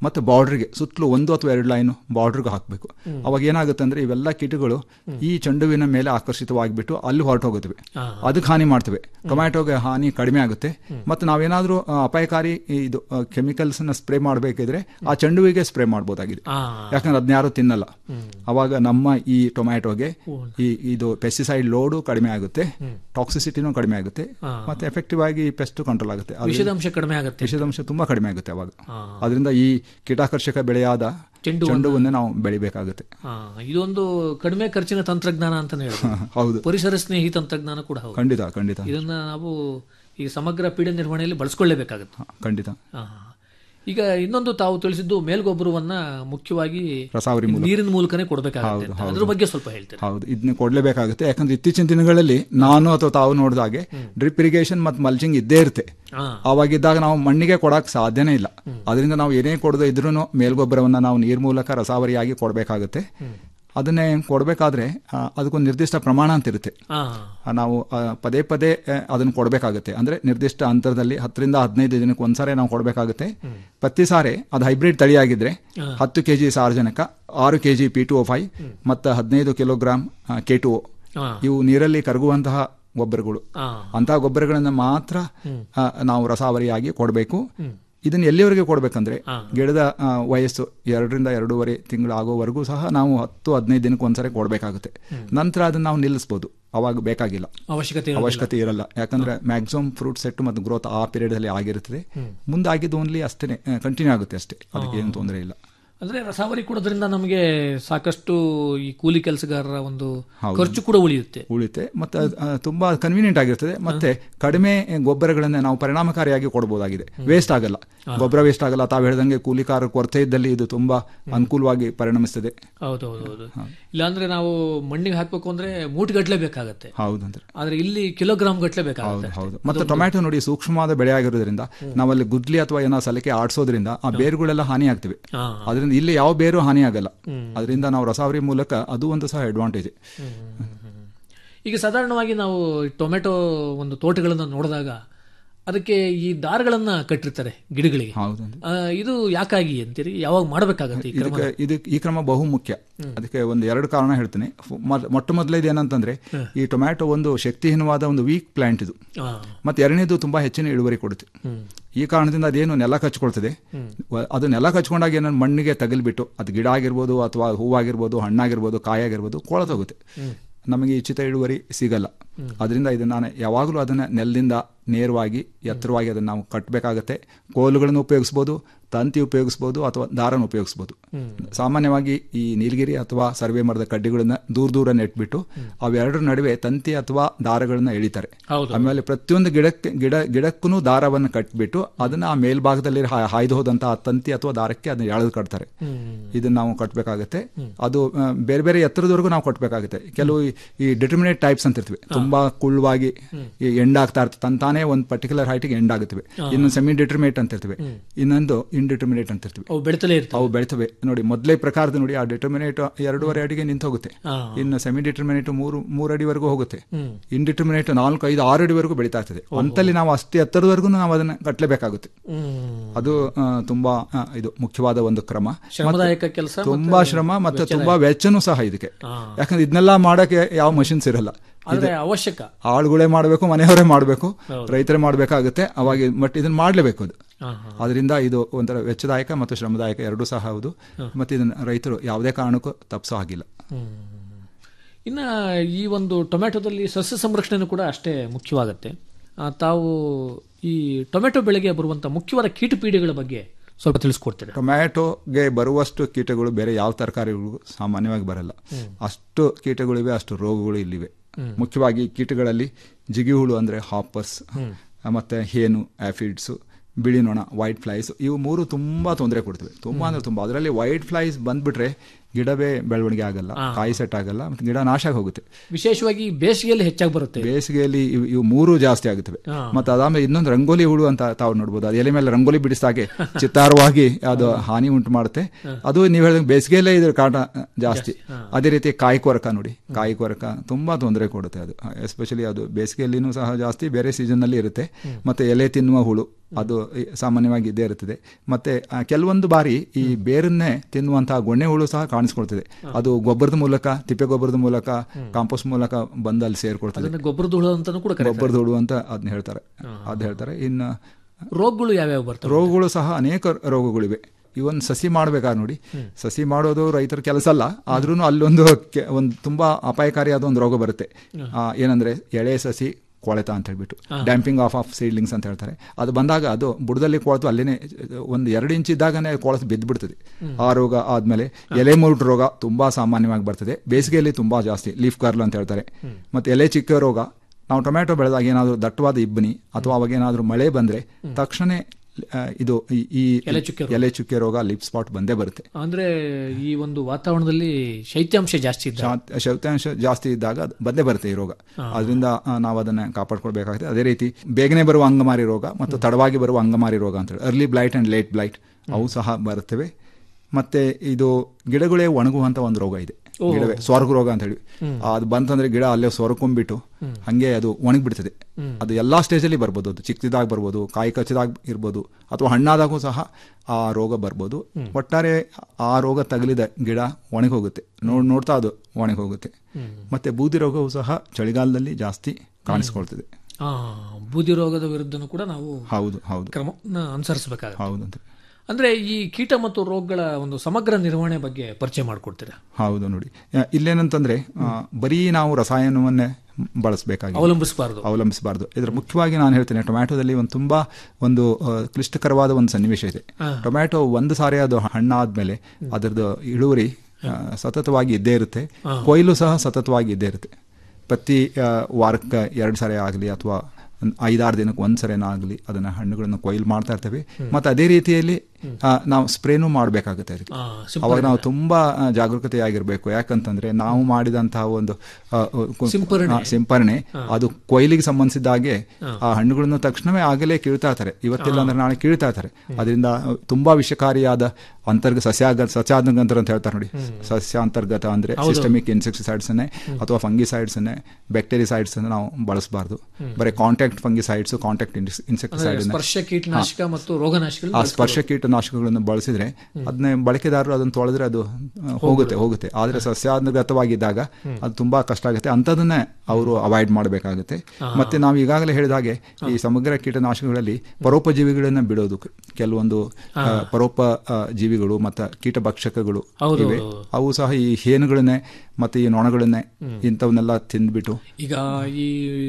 ಮತ್ತು ಬಾರ್ಡ್ರಿಗೆ ಸುತ್ತಲೂ ಒಂದು ಅಥವಾ ಎರಡು ಲೈನ್ ಬಾರ್ಡ್ರಿಗೆ ಹಾಕಬೇಕು ಅವಾಗ ಏನಾಗುತ್ತೆ ಅಂದ್ರೆ ಇವೆಲ್ಲ ಕೀಟಗಳು ಈ ಚೆಂಡುವಿನ ಮೇಲೆ ಆಕರ್ಷಿತವಾಗಿಬಿಟ್ಟು ಅಲ್ಲಿ ಹೊರಟೋಗುತ್ತವೆ ಅದಕ್ಕೆ ಹಾನಿ ಮಾಡ್ತವೆ ಟೊಮ್ಯಾಟೋಗೆ ಹಾನಿ ಕಡಿಮೆ ಆಗುತ್ತೆ ಮತ್ತು ನಾವೇನಾದರೂ ಅಪಾಯಕಾರಿ ಇದು ಕೆಮಿಕಲ್ಸ್ ನ ಸ್ಪ್ರೇ ಮಾಡಬೇಕಿದ್ರೆ ಆ ಚೆಂಡುವಿಗೆ ಸ್ಪ್ರೇ ಮಾಡಬಹುದಾಗಿದೆ ಯಾಕಂದ್ರೆ ಅದನ್ನ ಯಾರು ತಿನ್ನಲ್ಲ ಅವಾಗ ನಮ್ಮ ಈ ಟೊಮ್ಯಾಟೋಗೆ ಈ ಇದು ಪೆಸ್ಟಿಸೈಡ್ ಲೋಡು ಕಡಿಮೆ ಆಗುತ್ತೆ ಟಾಕ್ಸಿಸಿಟಿನೂ ಕಡಿಮೆ ಆಗುತ್ತೆ ಮತ್ತೆ ಎಫೆಕ್ಟಿವ್ ಆಗಿ ಪೆಸ್ಟ್ ಕಂಟ್ರೋಲ್ ಆಗುತ್ತೆ ಅದು- ವಿಷಾಂಶ ಕಡಿಮೆ ಆಗುತ್ತೆ ವಿಷಾಂಶ ತುಂಬಾ ಕಡಿಮೆ ಆಗುತ್ತೆ ಅವಾಗ ಅದರಿಂದ ಈ ಕೀಟಾಕರ್ಷಕ ಬೆಳೆಯಾದ ಚೆಂಡು ಚೆಂಡುವನ್ನೇ ನಾವು ಬೆಳಿಬೇಕಾಗುತ್ತೆ ಆ, ಇದೊಂದು ಕಡಿಮೆ ಖರ್ಚಿನ ತಂತ್ರಜ್ಞಾನ ಅಂತಾನೆ ಹೇಳ್ಬೋದು ಹೌದು ಪರಿಸರ ಸ್ನೇಹಿ ತಂತ್ರಜ್ಞಾನ ಕೂಡ ಹೌದು ಖಂಡಿತ ಖಂಡಿತ ಇದನ್ನ ನಾವು ಈ ಸಮಗ್ರ ಪೀಡೆ ನಿರ್ವಹಣೆಯಲ್ಲಿ ಬಳಸ್ಕೊಳ್ಳೇಬೇಕಾಗುತ್ತೆ ಖಂಡಿತ ಆ. ಈಗ ಇನ್ನೊಂದು ತಾವು ತಿಳಿಸಿದ್ದು ಮೇಲ್ಗೊಬ್ಬರವನ್ನ ಮುಖ್ಯವಾಗಿ ರಸಾವರಿ ಮೂಲಕ. ನೀರಿನ ಮೂಲಕನೇ ಕೊಡಬೇಕಾಗುತ್ತೆ ಅಂತ. ಅದ್ರ ಬಗ್ಗೆ ಸ್ವಲ್ಪ ಹೇಳ್ತೀರಾ ಹೌದು ಇದನ್ನ ಕೊಡ್ಲೇಬೇಕಾಗುತ್ತೆ ಯಾಕಂದ್ರೆ ಇತ್ತೀಚಿನ ದಿನಗಳಲ್ಲಿ ನಾನು ಅಥವಾ ತಾವು ನೋಡಿದಾಗೆ ಡ್ರಿಪ್ ಇರಿಗೇಷನ್ ಮತ್ತು ಮಲ್ಚಿಂಗ್ ಇದ್ದೇ ಇರುತ್ತೆ ಹಾ. ಅವಾಗಿದ್ದಾಗ ನಾವು ಮಣ್ಣಿಗೆ ಕೊಡಕ್ ಸಾಧ್ಯನೇ ಇಲ್ಲ ಅದರಿಂದ ನಾವು ಏನೇ ಕೊಡದೇ ಇದ್ರೂ ಮೇಲ್ಗೊಬ್ಬರವನ್ನ ನಾವು ನೀರ್ ಮೂಲಕ ರಸಾವರಿಯಾಗಿ ಕೊಡಬೇಕಾಗುತ್ತೆ ಅದನ್ನೇ ಕೊಡಬೇಕಾದ್ರೆ ಅದಕ್ಕೊಂದು ನಿರ್ದಿಷ್ಟ ಪ್ರಮಾಣ ಅಂತ ಇರುತ್ತೆ ಆ. ಆ, ನಾವು ಆ, ಪದೇ ಪದೇ ಆ, ಅದನ್ನು ಕೊಡಬೇಕಾಗುತ್ತೆ ಅಂದ್ರೆ ನಿರ್ದಿಷ್ಟ ಅಂತರದಲ್ಲಿ ಹತ್ತರಿಂದ ಹದಿನೈದು ದಿನಕ್ಕೆ ಒಂದ್ಸಾರಿ ನಾವು ಕೊಡಬೇಕಾಗುತ್ತೆ ಪ್ರತಿ ಸಾರಿ ಅದು ಹೈಬ್ರಿಡ್ ತಳಿಯಾಗಿದ್ರೆ ಹತ್ತು ಕೆ ಜಿ ಸಾರಜನಕ ಆರು K G P two O five ಮತ್ತು ಹದಿನೈದು ಕಿಲೋಗ್ರಾಮ್ ಕೆ ಟು ಒ ಆ. ಇವು ನೀರಲ್ಲಿ ಕರಗುವಂತಹ ಗೊಬ್ಬರಗಳು ಆ. ಅಂತಹ ಗೊಬ್ಬರಗಳನ್ನು ಮಾತ್ರ ಆ, ನಾವು ರಸಾವರಿಯಾಗಿ ಕೊಡಬೇಕು ಇದನ್ನು ಎಲ್ಲಿವರೆಗೆ ಕೊಡಬೇಕಂದ್ರೆ ಗಿಡದ ಆ, ವಯಸ್ಸು ಎರಡರಿಂದ ಎರಡೂವರೆ ತಿಂಗಳು ಆಗೋವರೆಗೂ ಸಹ ನಾವು ಹತ್ತು ಹದಿನೈದು ದಿನಕ್ಕೆ ಒಂದ್ಸರಿ ಕೊಡಬೇಕಾಗುತ್ತೆ ನಂತರ ಅದನ್ನ ನಾವು ನಿಲ್ಲಿಸ್ಬೋದು ಅವಾಗ ಬೇಕಾಗಿಲ್ಲ ಅವಶ್ಯಕತೆ ಇರೋದಿಲ್ಲ. ಅವಶ್ಯಕತೆ ಇರಲ್ಲ ಯಾಕಂದ್ರೆ ಮ್ಯಾಕ್ಸಿಮಮ್ ಫ್ರೂಟ್ ಸೆಟ್ ಮತ್ತು ಗ್ರೋತ್ ಆ ಪೀರಿಯಡ್ ಅಲ್ಲಿ ಆಗಿರುತ್ತದೆ ಮುಂದಾಗಿದ್ದು ಓನ್ಲಿ ಅಷ್ಟೇ ಕಂಟಿನ್ಯೂ ಆಗುತ್ತೆ ಅಷ್ಟೇ ಅದಕ್ಕೆ ಏನು ತೊಂದರೆ ಇಲ್ಲ ಅಂದ್ರೆ ರಸಾವರಿ ಕೊಡೋದ್ರಿಂದ ನಮಗೆ ಸಾಕಷ್ಟು ಈ ಕೂಲಿ ಕೆಲಸಗಾರರ ಒಂದು ಹೌದು. ಖರ್ಚು ಕೂಡ ಉಳಿಯುತ್ತೆ ಉಳಿತೆ ಮತ್ತೆ ಆ, ತುಂಬಾ ಕನ್ವೀನಿಯಂಟ್ ಆಗಿರ್ತದೆ ಮತ್ತೆ ಕಡಿಮೆ ಗೊಬ್ಬರಗಳನ್ನ ನಾವು ಪರಿಣಾಮಕಾರಿಯಾಗಿ ಕೊಡಬಹುದಾಗಿದೆ ವೇಸ್ಟ್ ಆಗಲ್ಲ ಗೊಬ್ಬರ ವೇಸ್ಟ್ ಆಗಲ್ಲ ತಾವು ಹೇಳ್ದಂಗೆ ಕೂಲಿಕಾರ ಕೊರತೆ ಇದ್ದಲ್ಲಿ ಇದು ತುಂಬಾ ಅನುಕೂಲವಾಗಿ ಪರಿಣಮಿಸ್ತದೆ ಹೌದೌದು ಇಲ್ಲಾಂದ್ರೆ ನಾವು ಮಣ್ಣಿಗೆ ಹಾಕ್ಬೇಕು ಅಂದ್ರೆ ಮೂಟೆಗಟ್ಲೆ ಬೇಕಾಗತ್ತೆ ಹೌದಂದ್ರೆ ಆದ್ರೆ ಇಲ್ಲಿ ಕಿಲೋಗ್ರಾಮ್ ಗಟ್ಲೆ ಬೇಕಾಗುತ್ತೆ ಹೌದು ಮತ್ತೆ ಟೊಮ್ಯಾಟೊ ನೋಡಿ ಸೂಕ್ಷ್ಮವಾದ ಬೆಳೆ ಆಗಿರೋದ್ರಿಂದ ನಾವಲ್ಲಿ ಗುದ್ಲಿ ಅಥವಾ ಏನೋ ಸಲಿಕೆ ಆಡಿಸೋದ್ರಿಂದ ಆ ಬೇರುಗಳೆಲ್ಲ ಹಾನಿ ಆಗ್ತಿವೆ ಹಾ. ಅದರಿಂದ ಇಲ್ಲಿ ಯಾವ ಬೇರು ಹಾನಿ ಆಗಲ್ಲ ಅದರಿಂದ ನಾವು ರಸಾವರಿ ಮೂಲಕ ಅದು ಒಂದು ಸಹ ಅಡ್ವಾಂಟೇಜ್ ಈಗ ಸಾಧಾರಣವಾಗಿ ನಾವು ಈ ಟೊಮೆಟೊ ಒಂದು ತೋಟಗಳನ್ನ ನೋಡಿದಾಗ ಅದಕ್ಕೆ ಈ ದಾರಗಳನ್ನ ಕಟ್ಟಿರ್ತಾರೆ ಗಿಡಗಳಿಗೆ ಆ, ಇದು ಯಾಕಾಗಿ ಅಂತೀರಿ ಯಾವಾಗ ಮಾಡಬೇಕಾಗತ್ತೆ ಈ ಕ್ರಮ ಇದಕ್ಕೆ ಇದಕ್ಕೆ ಈ ಕ್ರಮ ಬಹು ಮುಖ್ಯ ಅದಕ್ಕೆ ಒಂದು ಎರಡು ಕಾರಣ ಹೇಳ್ತೀನಿ ಫು- ಮೊದ್- ಮೊಟ್ಟ ಮೊದಲೇದು ಏನಂತಂದ್ರೆ ಈ ಟೊಮ್ಯಾಟೊ ಒಂದು ಶಕ್ತಿಹೀನವಾದ ಒಂದು ವೀಕ್ ಪ್ಲಾಂಟ್ ಇದು ಆ. ಮತ್ತೆ ಎರಡನೇದು ತುಂಬಾ ಹೆಚ್ಚಿನ ಇಳುವರಿ ಕೊಡುತ್ತೆ ಈ ಕಾರಣದಿಂದ ಅದೇನು ನೆಲ ಕಚ್ಕೊಳ್ತದೆ ವ- ಅದು ನೆಲ ಕಚ್ಕೊಂಡಾಗ ಏನೋ ಮಣ್ಣಿಗೆ ತಗಲ್ಬಿಟ್ಟು ಅದು ಗಿಡ ಆಗಿರ್ಬೋದು ಅಥವಾ ಹೂವಾಗಿರ್ಬೋದು ಹಣ್ಣಾಗಿರ್ಬೋದು ಕಾಯಾಗಿರ್ಬೋದು ಕೊಳತೋಗುತ್ತೆ ನಮಗೆ ಇಚ್ಛಿತ ಇಳುವರಿ ಸಿಗಲ್ಲ ಅದರಿಂದ ಇದು ನಾನು ಯಾವಾಗಲೂ ಅದನ್ನ ನೆಲದಿಂದ ನೇರವಾಗಿ ಎತ್ತರವಾಗಿ ಅದನ್ನು ನಾವು ಕಟ್ಟಬೇಕಾಗತ್ತೆ ಕೋಲುಗಳನ್ನು ಉಪಯೋಗಿಸ್ಬೋದು ತಂತಿ ಉಪಯೋಗಿಸ್ಬೋದು ಅಥವಾ ದಾರನ ಉಪಯೋಗಿಸ್ಬೋದು ಸಾಮಾನ್ಯವಾಗಿ ಈ ನೀಲಗಿರಿ ಅಥವಾ ಸರ್ವೆ ಮರದ ಕಡ್ಡಿಗಳನ್ನ ದೂರ ದೂರ ನೆಟ್ಬಿಟ್ಟು ಅವೆರಡರ ನಡುವೆ ತಂತಿ ಅಥವಾ ದಾರಗಳನ್ನ ಎಳಿತಾರೆ ಹೌದು. ಆಮೇಲೆ ಪ್ರತಿಯೊಂದು ಗಿಡಕ್ಕೆ ಗಿಡ ಗಿಡಕ್ಕೂ ದಾರವನ್ನು ಕಟ್ಬಿಟ್ಟು ಅದನ್ನ ಆ ಮೇಲ್ಭಾಗದಲ್ಲಿ ಹಾ- ಹಾಯ್ದು ಹೋದಂತಹ ತಂತಿ ಅಥವಾ ದಾರಕ್ಕೆ ಅದನ್ನ ಎಳೆದು ಕಟ್ತಾರೆ ಇದನ್ನ ನಾವು ಕಟ್ಟಬೇಕಾಗುತ್ತೆ ಅದು ಆ, ಬೇರೆ ಬೇರೆ ಎತ್ತರದವರೆಗೂ ನಾವು ಕಟ್ಟಬೇಕಾಗುತ್ತೆ ಕೆಲವು ಈ- ಈ ಡಿಟರ್ಮಿನೇಟ್ ಟೈಪ್ಸ್ ಅಂತ ಇರ್ತವೆ ತುಂಬಾ ಕುಳ್ಳುವಾಗಿ ಈ ಎಂಡ್ ಆಗ್ತಾ ಇರ್ತದೆ ತಂತಾನೇ ಒಂದು ಪರ್ಟಿಕ್ಯುಲರ್ ಹೈಟ್ಗೆ ಎಂಡ್ ಆಗುತ್ತವೆ ಇನ್ನು ಸೆಮಿ ಡಿಟರ್ಮಿನೇಟ್ ಅಂತ ಇರ್ತವೆ ಇನ್ನೊಂದು ಇಂಡಿಟರ್ಮಿನೇಟ್ ಅಂತ ಇರ್ತವೆ ಅವು ಬೆಳೆತಲೇ ಇರ್ತವೆ ಅವು ಬೆಳಿತವೆ ನೋಡಿ ಮೊದಲೇ ಪ್ರಕಾರದ ನೋಡಿ ಆ ಡಿಟರ್ಮಿನೇಟ್ ಎರಡೂವರೆ ಅಡಿಗೆ ನಿಂತು ಹೋಗುತ್ತೆ ಆ. ಇನ್ನು ಸೆಮಿ ಡಿಟರ್ಮಿನೇಟ್ ಮೂರು ಮೂರು ಅಡಿವರೆಗೂ ಹೋಗುತ್ತೆ ಹ್ಮ್. ಇಂಡಿಟರ್ಮಿನೇಟ್ ನಾಲ್ಕು ಐದು ಆರು ಅಡಿವರೆಗೂ ಬೆಳೀತಾ ಇರ್ತದೆ ಅಂತಲ್ಲಿ ನಾವು ಅಷ್ಟೇ ಎತ್ತರದವರೆಗೂ ನಾವು ಅದನ್ನ ಕಟ್ಟಲೇಬೇಕಾಗುತ್ತೆ ಅದು ಆ, ತುಂಬಾ ಆ, ಇದು ಮುಖ್ಯವಾದ ಒಂದು ಕ್ರಮ ಶ್ರಮದಾಯಕ ಮತ್ತೆ ಕೆಲಸ ತುಂಬಾ ಮತ್ತೆ ಶ್ರಮ ಮತ್ತೆ ವೆಚ್ಚದಾಯಕ. ತುಂಬಾ ವೆಚ್ಚನೂ ಸಹ ಇದಕ್ಕೆ ಆ. ಯಾಕಂದ್ರೆ ಇದನ್ನೆಲ್ಲ ಮಾಡಕ್ಕೆ ಯಾವ ಮಷಿನ್ಸ್ ಇರಲ್ಲ ಆದ್ರೆ ಇದು ಅವಶ್ಯಕ ಆಳುಗಳೇ ಮಾಡಬೇಕು ಮನೆಯವರೇ ಮಾಡಬೇಕು ಹೌದು. ರೈತರೇ ಮಾಡಬೇಕಾಗುತ್ತೆ ಅವಾಗ ಬಟ್ ಇದನ್ನ ಮಾಡಲೇಬೇಕು ಅದು ಹಾ, ಹಾ. ಅದರಿಂದ ಇದು ಒಂಥರ ವೆಚ್ಚದಾಯಕ ಮತ್ತು ಶ್ರಮದಾಯಕ ಎರಡೂ ಸಹ ಹೌದು ಮತ್ತೆ ಇದನ್ನ ರೈತರು ಯಾವುದೇ ಕಾರಣಕ್ಕೂ ತಪ್ಪಿಸೋ ಹಾಗಿಲ್ಲ ಇನ್ನ ಈ ಒಂದು ಟೊಮೆಟೊದಲ್ಲಿ ಸಸ್ಯ ಸಂರಕ್ಷಣೆ ಕೂಡ ಅಷ್ಟೇ ಮುಖ್ಯವಾಗುತ್ತೆ ಆ, ತಾವು ಈ ಟೊಮೆಟೊ ಬೆಳೆಗೆ ಬರುವಂತ ಮುಖ್ಯವಾದ ಕೀಟಪೀಡೆಗಳ ಬಗ್ಗೆ ಸ್ವಲ್ಪ ತಿಳಿಸ್ಕೊಡ್ತೀರಾ ಟೊಮ್ಯಾಟೊಗೆ ಬರುವಷ್ಟು ಕೀಟಗಳು ಬೇರೆ ಯಾವ ತರಕಾರಿಗಳಿಗೂ ಸಾಮಾನ್ಯವಾಗಿ ಬರಲ್ಲ ಅಷ್ಟು ಕೀಟಗಳಿವೆ ಅಷ್ಟು ರೋಗಗಳು ಇಲ್ಲಿವೆ ಮುಖ್ಯವಾಗಿ ಕೀಟಗಳಲ್ಲಿ ಜಿಗಿಹುಳು ಅಂದ್ರೆ ಹಾಪರ್ಸ್ ಮತ್ತೆ ಹೇನು ಆಫಿಡ್ಸು ಬಿಳಿ ನೊಣ ವೈಟ್ ಫ್ಲೈಸ್ ಇವು ಮೂರು ತುಂಬಾ ತೊಂದರೆ ಕೊಡ್ತವೆ ತುಂಬಾ ಅಂದ್ರೆ ತುಂಬಾ ಅದರಲ್ಲಿ ವೈಟ್ ಫ್ಲೈಸ್ ಬಂದ್ಬಿಟ್ರೆ ಗಿಡವೇ ಬೆಳವಣಿಗೆ ಆಗಲ್ಲ ಕಾಯಿ ಸೆಟ್ ಆಗಲ್ಲ ಮತ್ತೆ ಗಿಡ ನಾಶ ಆಗಿ ಹೋಗುತ್ತೆ ವಿಶೇಷವಾಗಿ ಬೇಸಿಗೆಯಲ್ಲಿ ಹೆಚ್ಚಾಗಿ ಬರುತ್ತೆ ಬೇಸಿಗೆಯಲ್ಲಿ ಇವು ಇವು ಮೂರು ಜಾಸ್ತಿ ಆಗುತ್ತವೆ ಹಾ. ಮತ್ತೆ ಅದಾದ್ಮೇಲೆ ಇನ್ನೊಂದು ರಂಗೋಲಿ ಹುಳು ಅಂತ ತಾವು ನೋಡ್ಬೋದು ಅದು ಎಲೆ ಮೇಲೆ ರಂಗೋಲಿ ಬಿಡಿಸಿದಾಗೆ ಚಿತ್ತಾರವಾಗಿ ಅದು ಹಾನಿ ಉಂಟು ಮಾಡುತ್ತೆ ಅದು ನೀವು ಹೇಳಿದ ಬೇಸಿಗೆಯಲ್ಲೇ ಇದ್ರ ಕಾಟ ಜಾಸ್ತಿ ಅದೇ ರೀತಿ ಕಾಯಿ ಕೊರಕ ನೋಡಿ ಕಾಯಿ ಕೊರಕ ತುಂಬಾ ತೊಂದರೆ ಕೊಡುತ್ತೆ ಅದು ಎಸ್ಪೆಷಲಿ ಅದು ಬೇಸಿಗೆಯಲ್ಲಿನೂ ಸಹ ಜಾಸ್ತಿ ಬೇರೆ ಸೀಸನ್ ನಲ್ಲಿ ಇರುತ್ತೆ ಮತ್ತೆ ಎಲೆ ತಿನ್ನುವ ಹುಳು ಅದು ಈ ಸಾಮಾನ್ಯವಾಗಿ ಇದ್ದೇ ಇರುತ್ತದೆ ಮತ್ತೆ ಆ, ಕೆಲವೊಂದು ಬಾರಿ ಈ ಬೇರನ್ನೇ ತಿನ್ನುವಂತಹ ಗೊಣ್ಣೆ ಹುಳು ಸಹ ಕಾಣಿಸ್ಕೊಳ್ತದೆ ಅದು ಗೊಬ್ಬರದ ಮೂಲಕ ತಿಪ್ಪೆ ಗೊಬ್ಬರದ ಮೂಲಕ ಕಾಂಪೋಸ್ಟ್ ಮೂಲಕ ಬಂದು ಅಲ್ಲಿ ಸೇರ್ಕೊಳ್ತದೆ ಅದನ್ನ ಗೊಬ್ಬರದ ಹುಳು ಅಂತಾನೂ ಕೂಡ ಕರೀತಾರೆ ಗೊಬ್ಬರದ ಹುಳು ಅಂತ ಅದನ್ನ ಹೇಳ್ತಾರೆ ಅದ್ ಹೇಳ್ತಾರೆ ಇನ್ನು ರೋಗಗಳು ಯಾವ್ಯಾವ ಬರ್ತವೆ ರೋಗಗಳು ಸಹ ಅನೇಕ ರೋಗಗಳಿವೆ ಇವನ್ ಸಸಿ ಮಾಡ್ಬೇಕಾದ್ರೆ ನೋಡಿ ಸಸಿ ಮಾಡೋದು ರೈತರ ಕೆಲಸ ಅಲ್ಲ ಆದ್ರೂ ಅಲ್ಲೊಂದು ಕೆ- ಒಂದು ತುಂಬಾ ಅಪಾಯಕಾರಿಯಾದ ಒಂದು ರೋಗ ಬರುತ್ತೆ ಆ, ಏನಂದ್ರೆ ಎಳೆ ಸಸಿ ಕೊಳೆತ ಅಂತ ಹೇಳ್ಬಿಟ್ಟು ಡ್ಯಾಂಪಿಂಗ್ ಆಫ್ ಆಫ್ ಸೀಡ್ಲಿಂಗ್ಸ್ ಅಂತ ಹೇಳ್ತಾರೆ ಅದು ಬಂದಾಗ ಅದು ಬುಡದಲ್ಲಿ ಕೊಳೆತು ಅಲ್ಲಿನೇ ಒಂದು ಎರಡು ಇಂಚ್ ಇದ್ದಾಗನೇ ಕೊಳೆತು ಬಿದ್ದು ಬಿಡ್ತದೆ ಆ ರೋಗ ಆದ್ಮೇಲೆ ಎಲೆ ಮುರುಟು ರೋಗ ತುಂಬಾ ಸಾಮಾನ್ಯವಾಗಿ ಬರ್ತದೆ ಬೇಸಿಗೆಯಲ್ಲಿ ತುಂಬಾ ಜಾಸ್ತಿ ಲೀಫ್ ಕರ್ಲ್ ಅಂತ ಹೇಳ್ತಾರೆ ಮತ್ತೆ ಎಲೆ ಚಿಕ್ಕ ರೋಗ ನಾವು ಟೊಮ್ಯಾಟೊ ಬೆಳೆದಾಗ ಏನಾದರೂ ದಟ್ಟವಾದ ಇಬ್ಬನಿ ಅಥವಾ ಅವಾಗ ಏನಾದರೂ ಮಳೆ ಬಂದ್ರೆ ತಕ್ಷಣ ಆ, ಇದು ಈ- ಈ ಎಲೆ ಚುಕ್ಕೆ ರೋಗ. ಎಲೆ ಚುಕ್ಕೆ ರೋಗ ಲಿಪ್ ಸ್ಪಾಟ್ ಬಂದೇ ಬರುತ್ತೆ ಅಂದ್ರೆ ಈ ಒಂದು ವಾತಾವರಣದಲ್ಲಿ ಶೈತ್ಯಾಂಶ ಜಾಸ್ತಿ ಇದ್ದ ಶಾ- ಶೌತ್ಯಾಂಶ ಜಾಸ್ತಿ ಇದ್ದಾಗ ಅದು ಬಂದೇ ಬರುತ್ತೆ ಈ ರೋಗ ಅದರಿಂದ ನಾವು ಅದನ್ನ ಕಾಪಾಡ್ಕೊಳ್ಬೇಕಾಗುತ್ತೆ ಅದೇ ರೀತಿ ಬೇಗನೆ ಬರುವ ಅಂಗಮಾರಿ ರೋಗ ಮತ್ತು ತಡವಾಗಿ ಬರುವ ಅಂಗಮಾರಿ ರೋಗ ಅಂತ ಹೇಳಿ early blight and late blight ಅವು ಸಹ ಬರುತ್ತವೆ ಮತ್ತೆ ಇದು ಗಿಡಗಳೇ ಒಣಗುವಂತ ಒಂದು ರೋಗ ಇದೆ ಓಹೋ. ಗಿಡವೇ ಸ್ವರ್ಗ ರೋಗ ಅಂತ ಹೇಳಿ ಹ್ಮ್. ಅದು ಬಂತಂದ್ರೆ ಗಿಡ ಅಲ್ಲೇ ಸ್ವರ್ಕೊಂಡ್ಬಿಟ್ಟು ಹ್ಮ್. ಹಂಗೆ ಅದು ಒಣಗಿಬಿಡ್ತದೆ ಹ್ಮ್. ಅದು ಎಲ್ಲಾ ಸ್ಟೇಜಲ್ಲಿ ಬರ್ಬೋದು ಅದು ಚಿಕ್ಕದಾಗ ಬರ್ಬೋದು ಕಾಯಿ ಕಚ್ಚಿದಾಗ ಇರ್ಬೋದು ಅಥವಾ ಹಣ್ಣಾದಾಗೂ ಸಹ ಆ ರೋಗ ಬರ್ಬೋದು ಹ್ಮ್. ಒಟ್ಟಾರೆ ಆ ರೋಗ ತಗಲಿದ ಗಿಡ ಒಣಗಿ ಹೋಗುತ್ತೆ ನೋಡ್ ನೋಡ್ತಾ ಅದು ಒಣಗಿ ಹೋಗುತ್ತೆ ಹ್ಮ್. ಮತ್ತೆ ಬೂದಿ ರೋಗವು ಸಹ ಚಳಿಗಾಲದಲ್ಲಿ ಜಾಸ್ತಿ ಕಾಣಿಸ್ಕೊಳ್ತದೆ ಆ, ಬೂದಿ ರೋಗದ ವಿರುದ್ಧನೂ ಕೂಡ ನಾವು ಹೌದು ಹೌದು ಕ್ರಮವನ್ನು ಅನುಸರಿಸಬೇಕಾಗುತ್ತೆ ಹೌದು ಅಂತ ಅಂದ್ರೆ ಈ ಕೀಟ ಮತ್ತು ರೋಗಗಳ ಒಂದು ಸಮಗ್ರ ನಿರ್ವಹಣೆ ಬಗ್ಗೆ ಪರಿಚಯ ಮಾಡಿಕೊಡ್ತೀರಾ ಹೌದು ನೋಡಿ ಆ, ಇಲ್ಲೇನಂತಂದ್ರೆ ಆ, ಬರೀ ನಾವು ರಸಾಯನವನ್ನೇ ಬಳಸಬೇಕಾಗಿ ಅವಲಂಬಿಸಬಾರ್ದು ಅವಲಂಬಿಸಬಾರ್ದು ಇದರ ಮುಖ್ಯವಾಗಿ ನಾನು ಹೇಳ್ತೇನೆ ಟೊಮ್ಯಾಟೋದಲ್ಲಿ ಒಂದು ತುಂಬಾ ಒಂದು ಆ, ಕ್ಲಿಷ್ಟಕರವಾದ ಒಂದು ಸನ್ನಿವೇಶ ಇದೆ ಹಾ. ಟೊಮ್ಯಾಟೊ ಒಂದು ಸಾರಿ ಅದು ಹಣ್ಣಾದ್ಮೇಲೆ ಅದರದ್ದು ಇಳುವರಿ ಆ, ಸತತವಾಗಿ ಇದ್ದೇ ಇರುತ್ತೆ ಹಾ. ಕೊಯ್ಲು ಸಹ ಸತತವಾಗಿ ಇದ್ದೇ ಇರುತ್ತೆ ಪ್ರತಿ ಆ, ವಾರಕ್ಕೆ ಎರಡು ಸಾರಿ ಆಗಲಿ ಅಥವಾ ಒಂದ್ ಐದಾರು ದಿನಕ್ಕೆ ಒಂದು ಸರಿನ ಆಗಲಿ ಅದನ್ನ ಹಣ್ಣುಗಳನ್ನು ಕೊಯ್ಲು ಮಾಡ್ತಾ ಇರ್ತೇವೆ ಮತ್ತೆ ಅದೇ ರೀತಿಯಲ್ಲಿ ಆ, ನಾವು ಸ್ಪ್ರೇನು ಮಾಡಬೇಕಾಗುತ್ತೆ ಅದಕ್ಕೆ ಆ, ಅವಾಗ ನಾವು ತುಂಬಾ ಆ, ಜಾಗರೂಕತೆಯಾಗಿರ್ಬೇಕು ಯಾಕಂತಂದ್ರೆ ನಾವು ಮಾಡಿದಂತಹ ಒಂದು ಆ, ಕು- ಸಿಂಪರಣೆ. ಆ, ಸಿಂಪರಣೆ ಅದು ಕೊಯ್ಲಿಗೆ ಸಂಬಂಧಿಸಿದ ಹಾಗೆ ಆ ಹಣ್ಣುಗಳನ್ನು ತಕ್ಷಣವೇ ಆಗಲೇ ಕೀಳ್ತಾ ಇರ್ತಾರೆ ಇವತ್ತಿಲ್ಲ ಅಂದ್ರೆ ನಾಳೆ ಕೀಳ್ತಾ ಇರ್ತಾರೆ ಅದರಿಂದ ತುಂಬಾ ವಿಷಕಾರಿಯಾದ ಅಂತರ್ಗ ಸಸ್ಯಾಗ ಸಸ್ಯಾಂತರ್ಗತ ಅಂತ ಹೇಳ್ತಾರೆ ನೋಡಿ ಸಸ್ಯಾಂತರ್ಗತ ಅಂದ್ರೆ ಹೌದು. ಸಿಸ್ಟಮಿಕ್ ಇನ್ಸೆಕ್ಟಿಸೈಡ್ಸ್ ಅನ್ನೇ ಅಥವಾ ಫಂಗಿಸೈಡ್ಸ್ ಅನ್ನೇ ಬ್ಯಾಕ್ಟೀರಿಯಸೈಡ್ಸ್ ಅನ್ನ ನಾವು ಬಳಸಬಾರ್ದು ಬರೀ ಕಾಂಟ್ಯಾಕ್ಟ್ ಫಂಗಿಸೈಡ್ಸ್ ಕಾಂಟ್ಯಾಕ್ಟ್ ಅಂದ್ರೆ ಇನ್ಸೆಕ್ಟಿಸೈಡ್ ಸ್ಪರ್ಶ ಕೀಟನಾಶಕ ಮತ್ತು ರೋಗನಾಶಕಗಳು ಆ ಸ್ಪರ್ಶ ಕೀಟನಾಶಕಗಳನ್ನು ಬಳಸಿದ್ರೆ ಅದನ್ನ ಬಳಕೆದಾರರು ಅದನ್ನ ತೊಳೆದ್ರೆ ಅದು ಆ, ಹೋಗುತ್ತೆ ಹೋಗುತ್ತೆ ಆದ್ರೆ ಸಸ್ಯಾನುಗತವಾಗಿದ್ದಾಗ ಅದು ತುಂಬಾ ಕಷ್ಟ ಆಗುತ್ತೆ ಅಂಥದನ್ನೇ ಅವರು ಅವಾಯ್ಡ್ ಮಾಡಬೇಕಾಗುತ್ತೆ ಮತ್ತೆ ನಾವು ಈಗಾಗಲೇ ಹೇಳಿದ ಹಾಗೆ ಈ ಸಮಗ್ರ ಕೀಟನಾಶಕಗಳಲ್ಲಿ ಪರೋಪಜೀವಿಗಳನ್ನ ಬಿಡೋದು ಕೆಲವೊಂದು ಆ, ಪರೋಪ ಆ, ಜೀವಿಗಳು ಮತ್ತು ಕೀಟಭಕ್ಷಕಗಳು ಹೌದು, ಇವೆ ಹೌದು. ಅವು ಸಹ ಈ ಹೇನುಗಳನ್ನೇ ಮತ್ತೆ ಈ ನೊಣಗಳನ್ನೇ ಇಂಥವನ್ನೆಲ್ಲ ತಿಂದ್ಬಿಟ್ಟು ಈಗ ಈ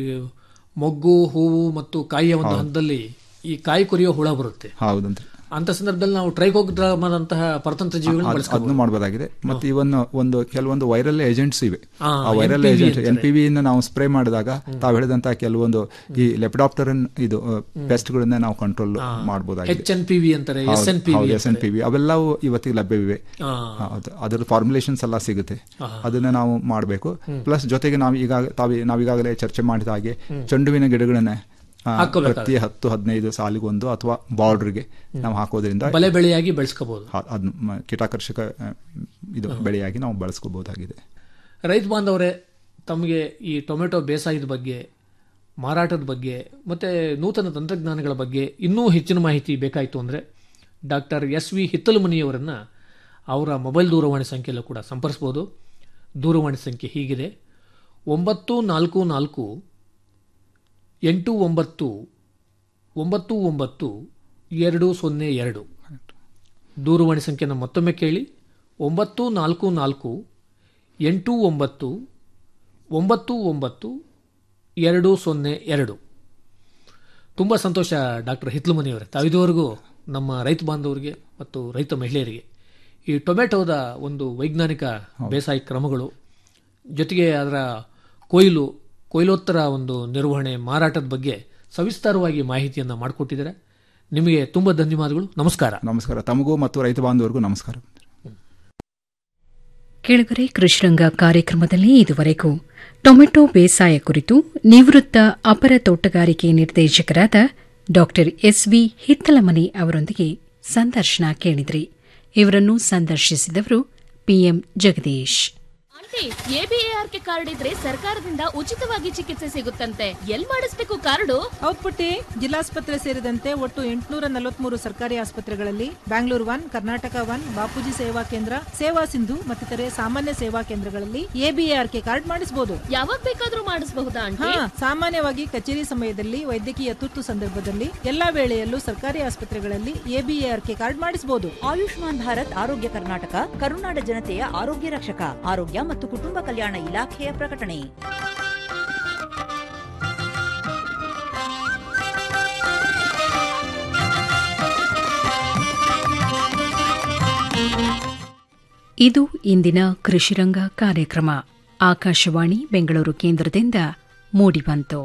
ಮೊಗ್ಗು ಹೂವು ಮತ್ತು ಕಾಯಿಯ ಒಂದು ಹಂತದಲ್ಲಿ ಈ ಕಾಯಿ ಕೊರಿಯೋ ಹುಳ ಬರುತ್ತೆ ಹೌದಂತೆ ಅಂತ ಸಂದರ್ಭದಲ್ಲಿ ನಾವು ಟ್ರೈಕೋಗ್ರಾಮದಂತಹ ಪರತಂತ್ರ ಜೀವಿಗಳನ್ನ ಅದ್- ಬಳಸ್ಕೋಬಹುದು ಅದನ್ನು ಮಾಡಬಹುದಾಗಿದೆ ಮತ್ತೆ ಇವನ್ ಒಂದು ಕೆಲವೊಂದು ವೈರಲ್ ಏಜೆಂಟ್ಸ್ ಇವೆ ಆ, ಆ ವೈರಲ್ NPV ಏಜೆಂಟ್ ಅಂತಾರೆ. ಎನ್ ಪಿ ವಿ ನಾವು ಸ್ಪ್ರೇ ಮಾಡಿದಾಗ ತಾವು ಹೇಳಿದಂತಹ ಕೆಲವೊಂದು ಈ ಲೆಪ್ಟಾಪ್ಟರನ್ ಇದು ಪೆಸ್ಟ್ ಗಳನ್ನ ನಾವು ಕಂಟ್ರೋಲ್ ಮಾಡಬಹುದಾಗಿದೆ ಎಚ್ ಎನ್ ಪಿ ವಿ ಅಂತಾರೆ S N P V S N P V ಅವೆಲ್ಲವೂ ಇವತ್ತಿಗೆ ಲಭ್ಯವಿವೆ ಆ. ಹೌದು ಅದರ ಫಾರ್ಮುಲೇಷನ್ಸ್ ಎಲ್ಲ ಸಿಗುತ್ತೆ ಆ. ಅದನ್ನ ನಾವು ಮಾಡಬೇಕು ಪ್ಲಸ್ ಜೊತೆಗೆ ನಾವು ಈಗ ತಾವು ನಾವೀಗಾಗಲೇ ಚರ್ಚೆ ಮಾಡಿದ ಹಾಗೆ ಚೆಂಡುವಿನ ಗಿಡಗಳನ್ನ ಆ, ಹಾಕ್ಕೋಬೇಕಾಗುತ್ತೆ. ಪ್ರತಿ ಹತ್ತು ಹದಿನೈದು ಸಾಲಿಗೊಂದು ಅಥವಾ ಬಾರ್ಡರ್ಗೆ ನಾವು ಹಾಕೋದ್ರಿಂದ ಬಲೆ ಬೆಳೆಯಾಗಿ ಬೆಳೆಸ್ಕೋಬಹುದು ಹ- ಅದ್ನ ಮ- ಕೀಟಾಕರ್ಷಕ ಆ, ಇದು ಬೆಳೆಯಾಗಿ ನಾವು ಬಳಸ್ಕೋಬಹುದಾಗಿದೆ ರೈತ ಬಾಂಧವರೇ ತಮಗೆ ಈ ಟೊಮೆಟೊ ಬೇಸಾಯದ ಬಗ್ಗೆ ಮಾರಾಟದ ಬಗ್ಗೆ ಮತ್ತು ನೂತನ ತಂತ್ರಜ್ಞಾನಗಳ ಬಗ್ಗೆ ಇನ್ನೂ ಹೆಚ್ಚಿನ ಮಾಹಿತಿ ಬೇಕಾಯಿತು ಅಂದರೆ ಡಾಕ್ಟರ್ ಎಸ್ ವಿ ಹಿತ್ತಲಮನಿಯವರನ್ನು ಅವರ ಮೊಬೈಲ್ ದೂರವಾಣಿ ಸಂಖ್ಯೆಯಲ್ಲೂ ಕೂಡ ಸಂಪರ್ಸ್ಬೋದು ದೂರವಾಣಿ ಸಂಖ್ಯೆ ಹೀಗಿದೆ ಒಂಬತ್ತು ನಾಲ್ಕು ನಾಲ್ಕು ಎಂಟು ಒಂಬತ್ತು ಒಂಬತ್ತು ಒಂಬತ್ತು ಎರಡು ಸೊನ್ನೆ ಎರಡು ದೂರವಾಣಿ ಸಂಖ್ಯೆನ ಮತ್ತೊಮ್ಮೆ ಕೇಳಿ ಒಂಬತ್ತು ನಾಲ್ಕು ನಾಲ್ಕು ಎಂಟು ಒಂಬತ್ತು ಒಂಬತ್ತು ಒಂಬತ್ತು ಎರಡು ಸೊನ್ನೆ ಎರಡು ತುಂಬ ಸಂತೋಷ ಡಾಕ್ಟರ್ ಹಿತ್ಲುಮನಿಯವರೇ ತಾವಿದುವರೆಗೂ ನಮ್ಮ ರೈತ ಬಾಂಧವರಿಗೆ ಮತ್ತು ರೈತ ಮಹಿಳೆಯರಿಗೆ ಈ ಟೊಮೆಟೊದ ಒಂದು ವೈಜ್ಞಾನಿಕ ಬೇಸಾಯ ಕ್ರಮಗಳು ಜೊತೆಗೆ ಅದರ ಕೊಯ್ಲು ಕೊಯ್ಲೋತ್ತರ ಒಂದು ನಿರ್ವಹಣೆ ಮಾರಾಟದ ಬಗ್ಗೆ ಸವಿಸ್ತಾರವಾಗಿ ಮಾಹಿತಿಯನ್ನು ಮಾಡಿಕೊಟ್ಟಿದ್ದಾರೆ ನಿಮಗೆ ತುಂಬ ಧನ್ಯವಾದಗಳು ನಮಸ್ಕಾರ ನಮಸ್ಕಾರ ತಮಗೂ ಮತ್ತು ರೈತ ಬಾಂಧವರಿಗೂ ನಮಸ್ಕಾರ ಕೆಳಗರೆ ಕೃಷಿರಂಗ ಕಾರ್ಯಕ್ರಮದಲ್ಲಿ ಇದುವರೆಗೂ ಟೊಮೆಟೊ ಬೇಸಾಯ ಕುರಿತು ನಿವೃತ್ತ ಅಪರ ತೋಟಗಾರಿಕೆ ನಿರ್ದೇಶಕರಾದ ಡಾ ಎಸ್ವಿ ಹಿತ್ತಲಮನಿ ಅವರೊಂದಿಗೆ ಸಂದರ್ಶನ ಕೇಳಿದ್ರಿ ಇವರನ್ನು ಸಂದರ್ಶಿಸಿದವರು PM Jagadish aunty ABARK card ಇದ್ರೆ ಸರ್ಕಾರದಿಂದ ಉಚಿತವಾಗಿ ಚಿಕಿತ್ಸೆ ಸಿಗುತ್ತಂತೆ ಎಲ್ ಮಾಡಿಸ್ಬೇಕು ಕಾರ್ಡು ಹೌದ್ ಪುಟ್ಟಿ ಜಿಲ್ಲಾಸ್ಪತ್ರೆ ಸೇರಿದಂತೆ ಒಟ್ಟು ಎಂಟುನೂರ ನಲವತ್ಮೂರು ಸರ್ಕಾರಿ ಆಸ್ಪತ್ರೆಗಳಲ್ಲಿ ಬ್ಯಾಂಗ್ಳೂರ್ ಒನ್ ಕರ್ನಾಟಕ ಒನ್ ಬಾಪೂಜಿ ಸೇವಾ ಕೇಂದ್ರ ಸೇವಾ ಸಿಂಧು ಮತ್ತಿತರೆ ಸಾಮಾನ್ಯ ಸೇವಾ ಕೇಂದ್ರಗಳಲ್ಲಿ ಎಬಿಎಆರ್ಕೆ ಕಾರ್ಡ್ ಮಾಡಿಸಬಹುದು ಯಾವಾಗ ಬೇಕಾದ್ರೂ ಮಾಡಿಸಬಹುದಾ ಹಾ ಆಂಟಿ ಸಾಮಾನ್ಯವಾಗಿ ಕಚೇರಿ ಸಮಯದಲ್ಲಿ ವೈದ್ಯಕೀಯ ತುರ್ತು ಸಂದರ್ಭದಲ್ಲಿ ಎಲ್ಲಾ ವೇಳೆಯಲ್ಲೂ ಸರ್ಕಾರಿ ಆಸ್ಪತ್ರೆಗಳಲ್ಲಿ ಎಬಿಎಆರ್ಕೆ ಕಾರ್ಡ್ ಮಾಡಿಸಬಹುದು ಆಯುಷ್ಮಾನ್ ಭಾರತ್ ಆರೋಗ್ಯ ಕರ್ನಾಟಕ ಕರುನಾಡ ಜನತೆಯ ಆರೋಗ್ಯ ರಕ್ಷಕ ಆರೋಗ್ಯ ಮತ್ತು ಕುಟುಂಬ ಕಲ್ಯಾಣ ಇಲಾಖೆಯ ಪ್ರಕಟಣೆ ಇದು ಇಂದಿನ ಕೃಷಿರಂಗ ಕಾರ್ಯಕ್ರಮ ಆಕಾಶವಾಣಿ ಬೆಂಗಳೂರು ಕೇಂದ್ರದಿಂದ ಮೂಡಿಬಂತು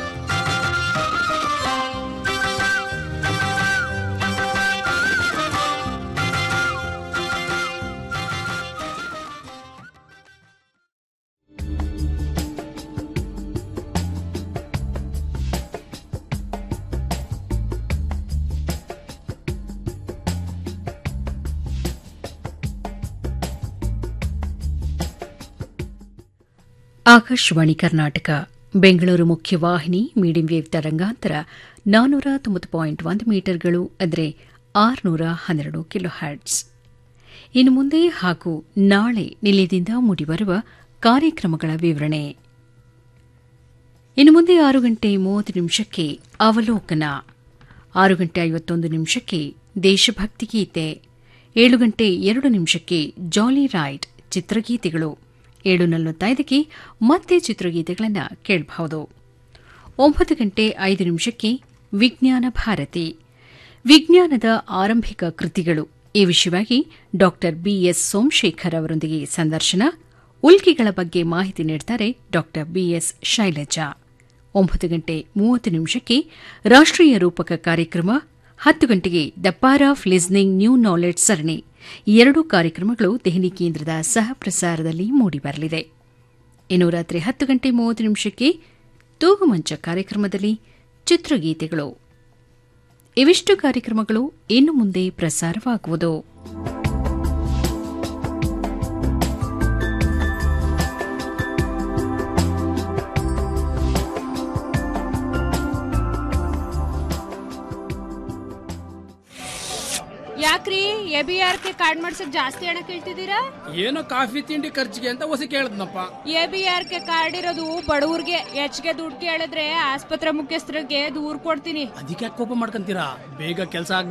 ಆಕಾಶವಾಣಿ ಕರ್ನಾಟಕ ಬೆಂಗಳೂರು ಮುಖ್ಯವಾಹಿನಿ ಮೀಡಿಯಂ ವೇವ್ ತರಂಗಾಂತರ ನಾನ್ನೂರ ತೊಂಬತ್ತು ಪಾಯಿಂಟ್ ಒಂದು ಮೀಟರ್ಗಳು ಅಂದರೆ ಆರುನೂರ ಹನ್ನೆರಡು ಕಿಲೋ ಹ್ಯಾಟ್ಸ್ ಇನ್ನು ಮುಂದೆ ಹಾಗೂ ನಾಳೆ ನಿಲಯದಿಂದ ಮೂಡಿಬರುವ ಕಾರ್ಯಕ್ರಮಗಳ ವಿವರಣೆ ಇನ್ನು ಮುಂದೆ ಆರು ಗಂಟೆ ಮೂವತ್ತು ನಿಮಿಷಕ್ಕೆ ಅವಲೋಕನ ಆರು ಗಂಟೆ ಐವತ್ತೊಂದು ನಿಮಿಷಕ್ಕೆ ದೇಶಭಕ್ತಿ ಗೀತೆ ಏಳು ಗಂಟೆ ಎರಡು ನಿಮಿಷಕ್ಕೆ ಜಾಲಿ ರೈಡ್ ಚಿತ್ರಗೀತೆಗಳು ಏಳು ನಲವತ್ತೈದಕ್ಕೆ ಮತ್ತೆ ಚಿತ್ರಗೀತೆಗಳನ್ನು ಕೇಳಬಹುದು ಒಂಬತ್ತು ಗಂಟೆ ಐದು ನಿಮಿಷಕ್ಕೆ ವಿಜ್ಞಾನ ಭಾರತಿ ವಿಜ್ಞಾನದ ಆರಂಭಿಕ ಕೃತಿಗಳು ಈ ವಿಷಯವಾಗಿ ಡಾ ಬಿಎಸ್ ಸೋಮಶೇಖರ್ ಅವರೊಂದಿಗೆ ಸಂದರ್ಶನ ಉಲ್ಕಿಗಳ ಬಗ್ಗೆ ಮಾಹಿತಿ ನೀಡುತ್ತಾರೆ ಡಾ ಬಿಎಸ್ ಶೈಲಜಾ ಒಂಬತ್ತು ಗಂಟೆ ಮೂವತ್ತು ನಿಮಿಷಕ್ಕೆ ರಾಷ್ಟ್ರೀಯ ರೂಪಕ ಕಾರ್ಯಕ್ರಮ ಹತ್ತು ಗಂಟೆಗೆ ದ ಪಾರ್ ಆಫ್ ಲಿಸ್ನಿಂಗ್ ನ್ಯೂ ನಾಲೆಡ್ಜ್ ಸರಣಿ ಈ ಎರಡೂ ಕಾರ್ಯಕ್ರಮಗಳು ದೆಹಲಿ ಕೇಂದ್ರದ ಸಹ ಪ್ರಸಾರದಲ್ಲಿ ಮೂಡಿಬರಲಿದೆ ಇನ್ನು ರಾತ್ರಿ ಹತ್ತು ಗಂಟೆ ಮೂವತ್ತು ನಿಮಿಷಕ್ಕೆ ತೂಗುಮಂಚ ಕಾರ್ಯಕ್ರಮದಲ್ಲಿ ಚಿತ್ರಗೀತೆಗಳು ಇವಿಷ್ಟು ಕಾರ್ಯಕ್ರಮಗಳು ಇನ್ನು ಮುಂದೆ ಪ್ರಸಾರವಾಗುವುದು ಯಾಕ್ರಿ A B R K card ಮಾಡ್ಸಕ್ ಜಾಸ್ತಿ ಹಣ ಕೇಳ್ತಿದ್ದೀರಾ ಏನೋ ಕಾಫಿ ತಿಂಡಿ ಖರ್ಚಿಗೆ ಅಂತ ಹೊಸ ಕೇಳದ್ನಪ್ಪ A B R K card ಇರೋದು ಬಡವ್ರಿಗೆ ಹೆಚ್ಚಿಗೆ ದುಡ್ಡು ಕೇಳಿದ್ರೆ ಆಸ್ಪತ್ರೆ ಮುಖ್ಯಸ್ಥರಿಗೆ ದೂರ್ ಕೊಡ್ತೀನಿ ಅದಕ್ಕೆ ಕೋಪ ಮಾಡ್ಕೊಂತೀರಾ ಬೇಗ ಕೆಲಸ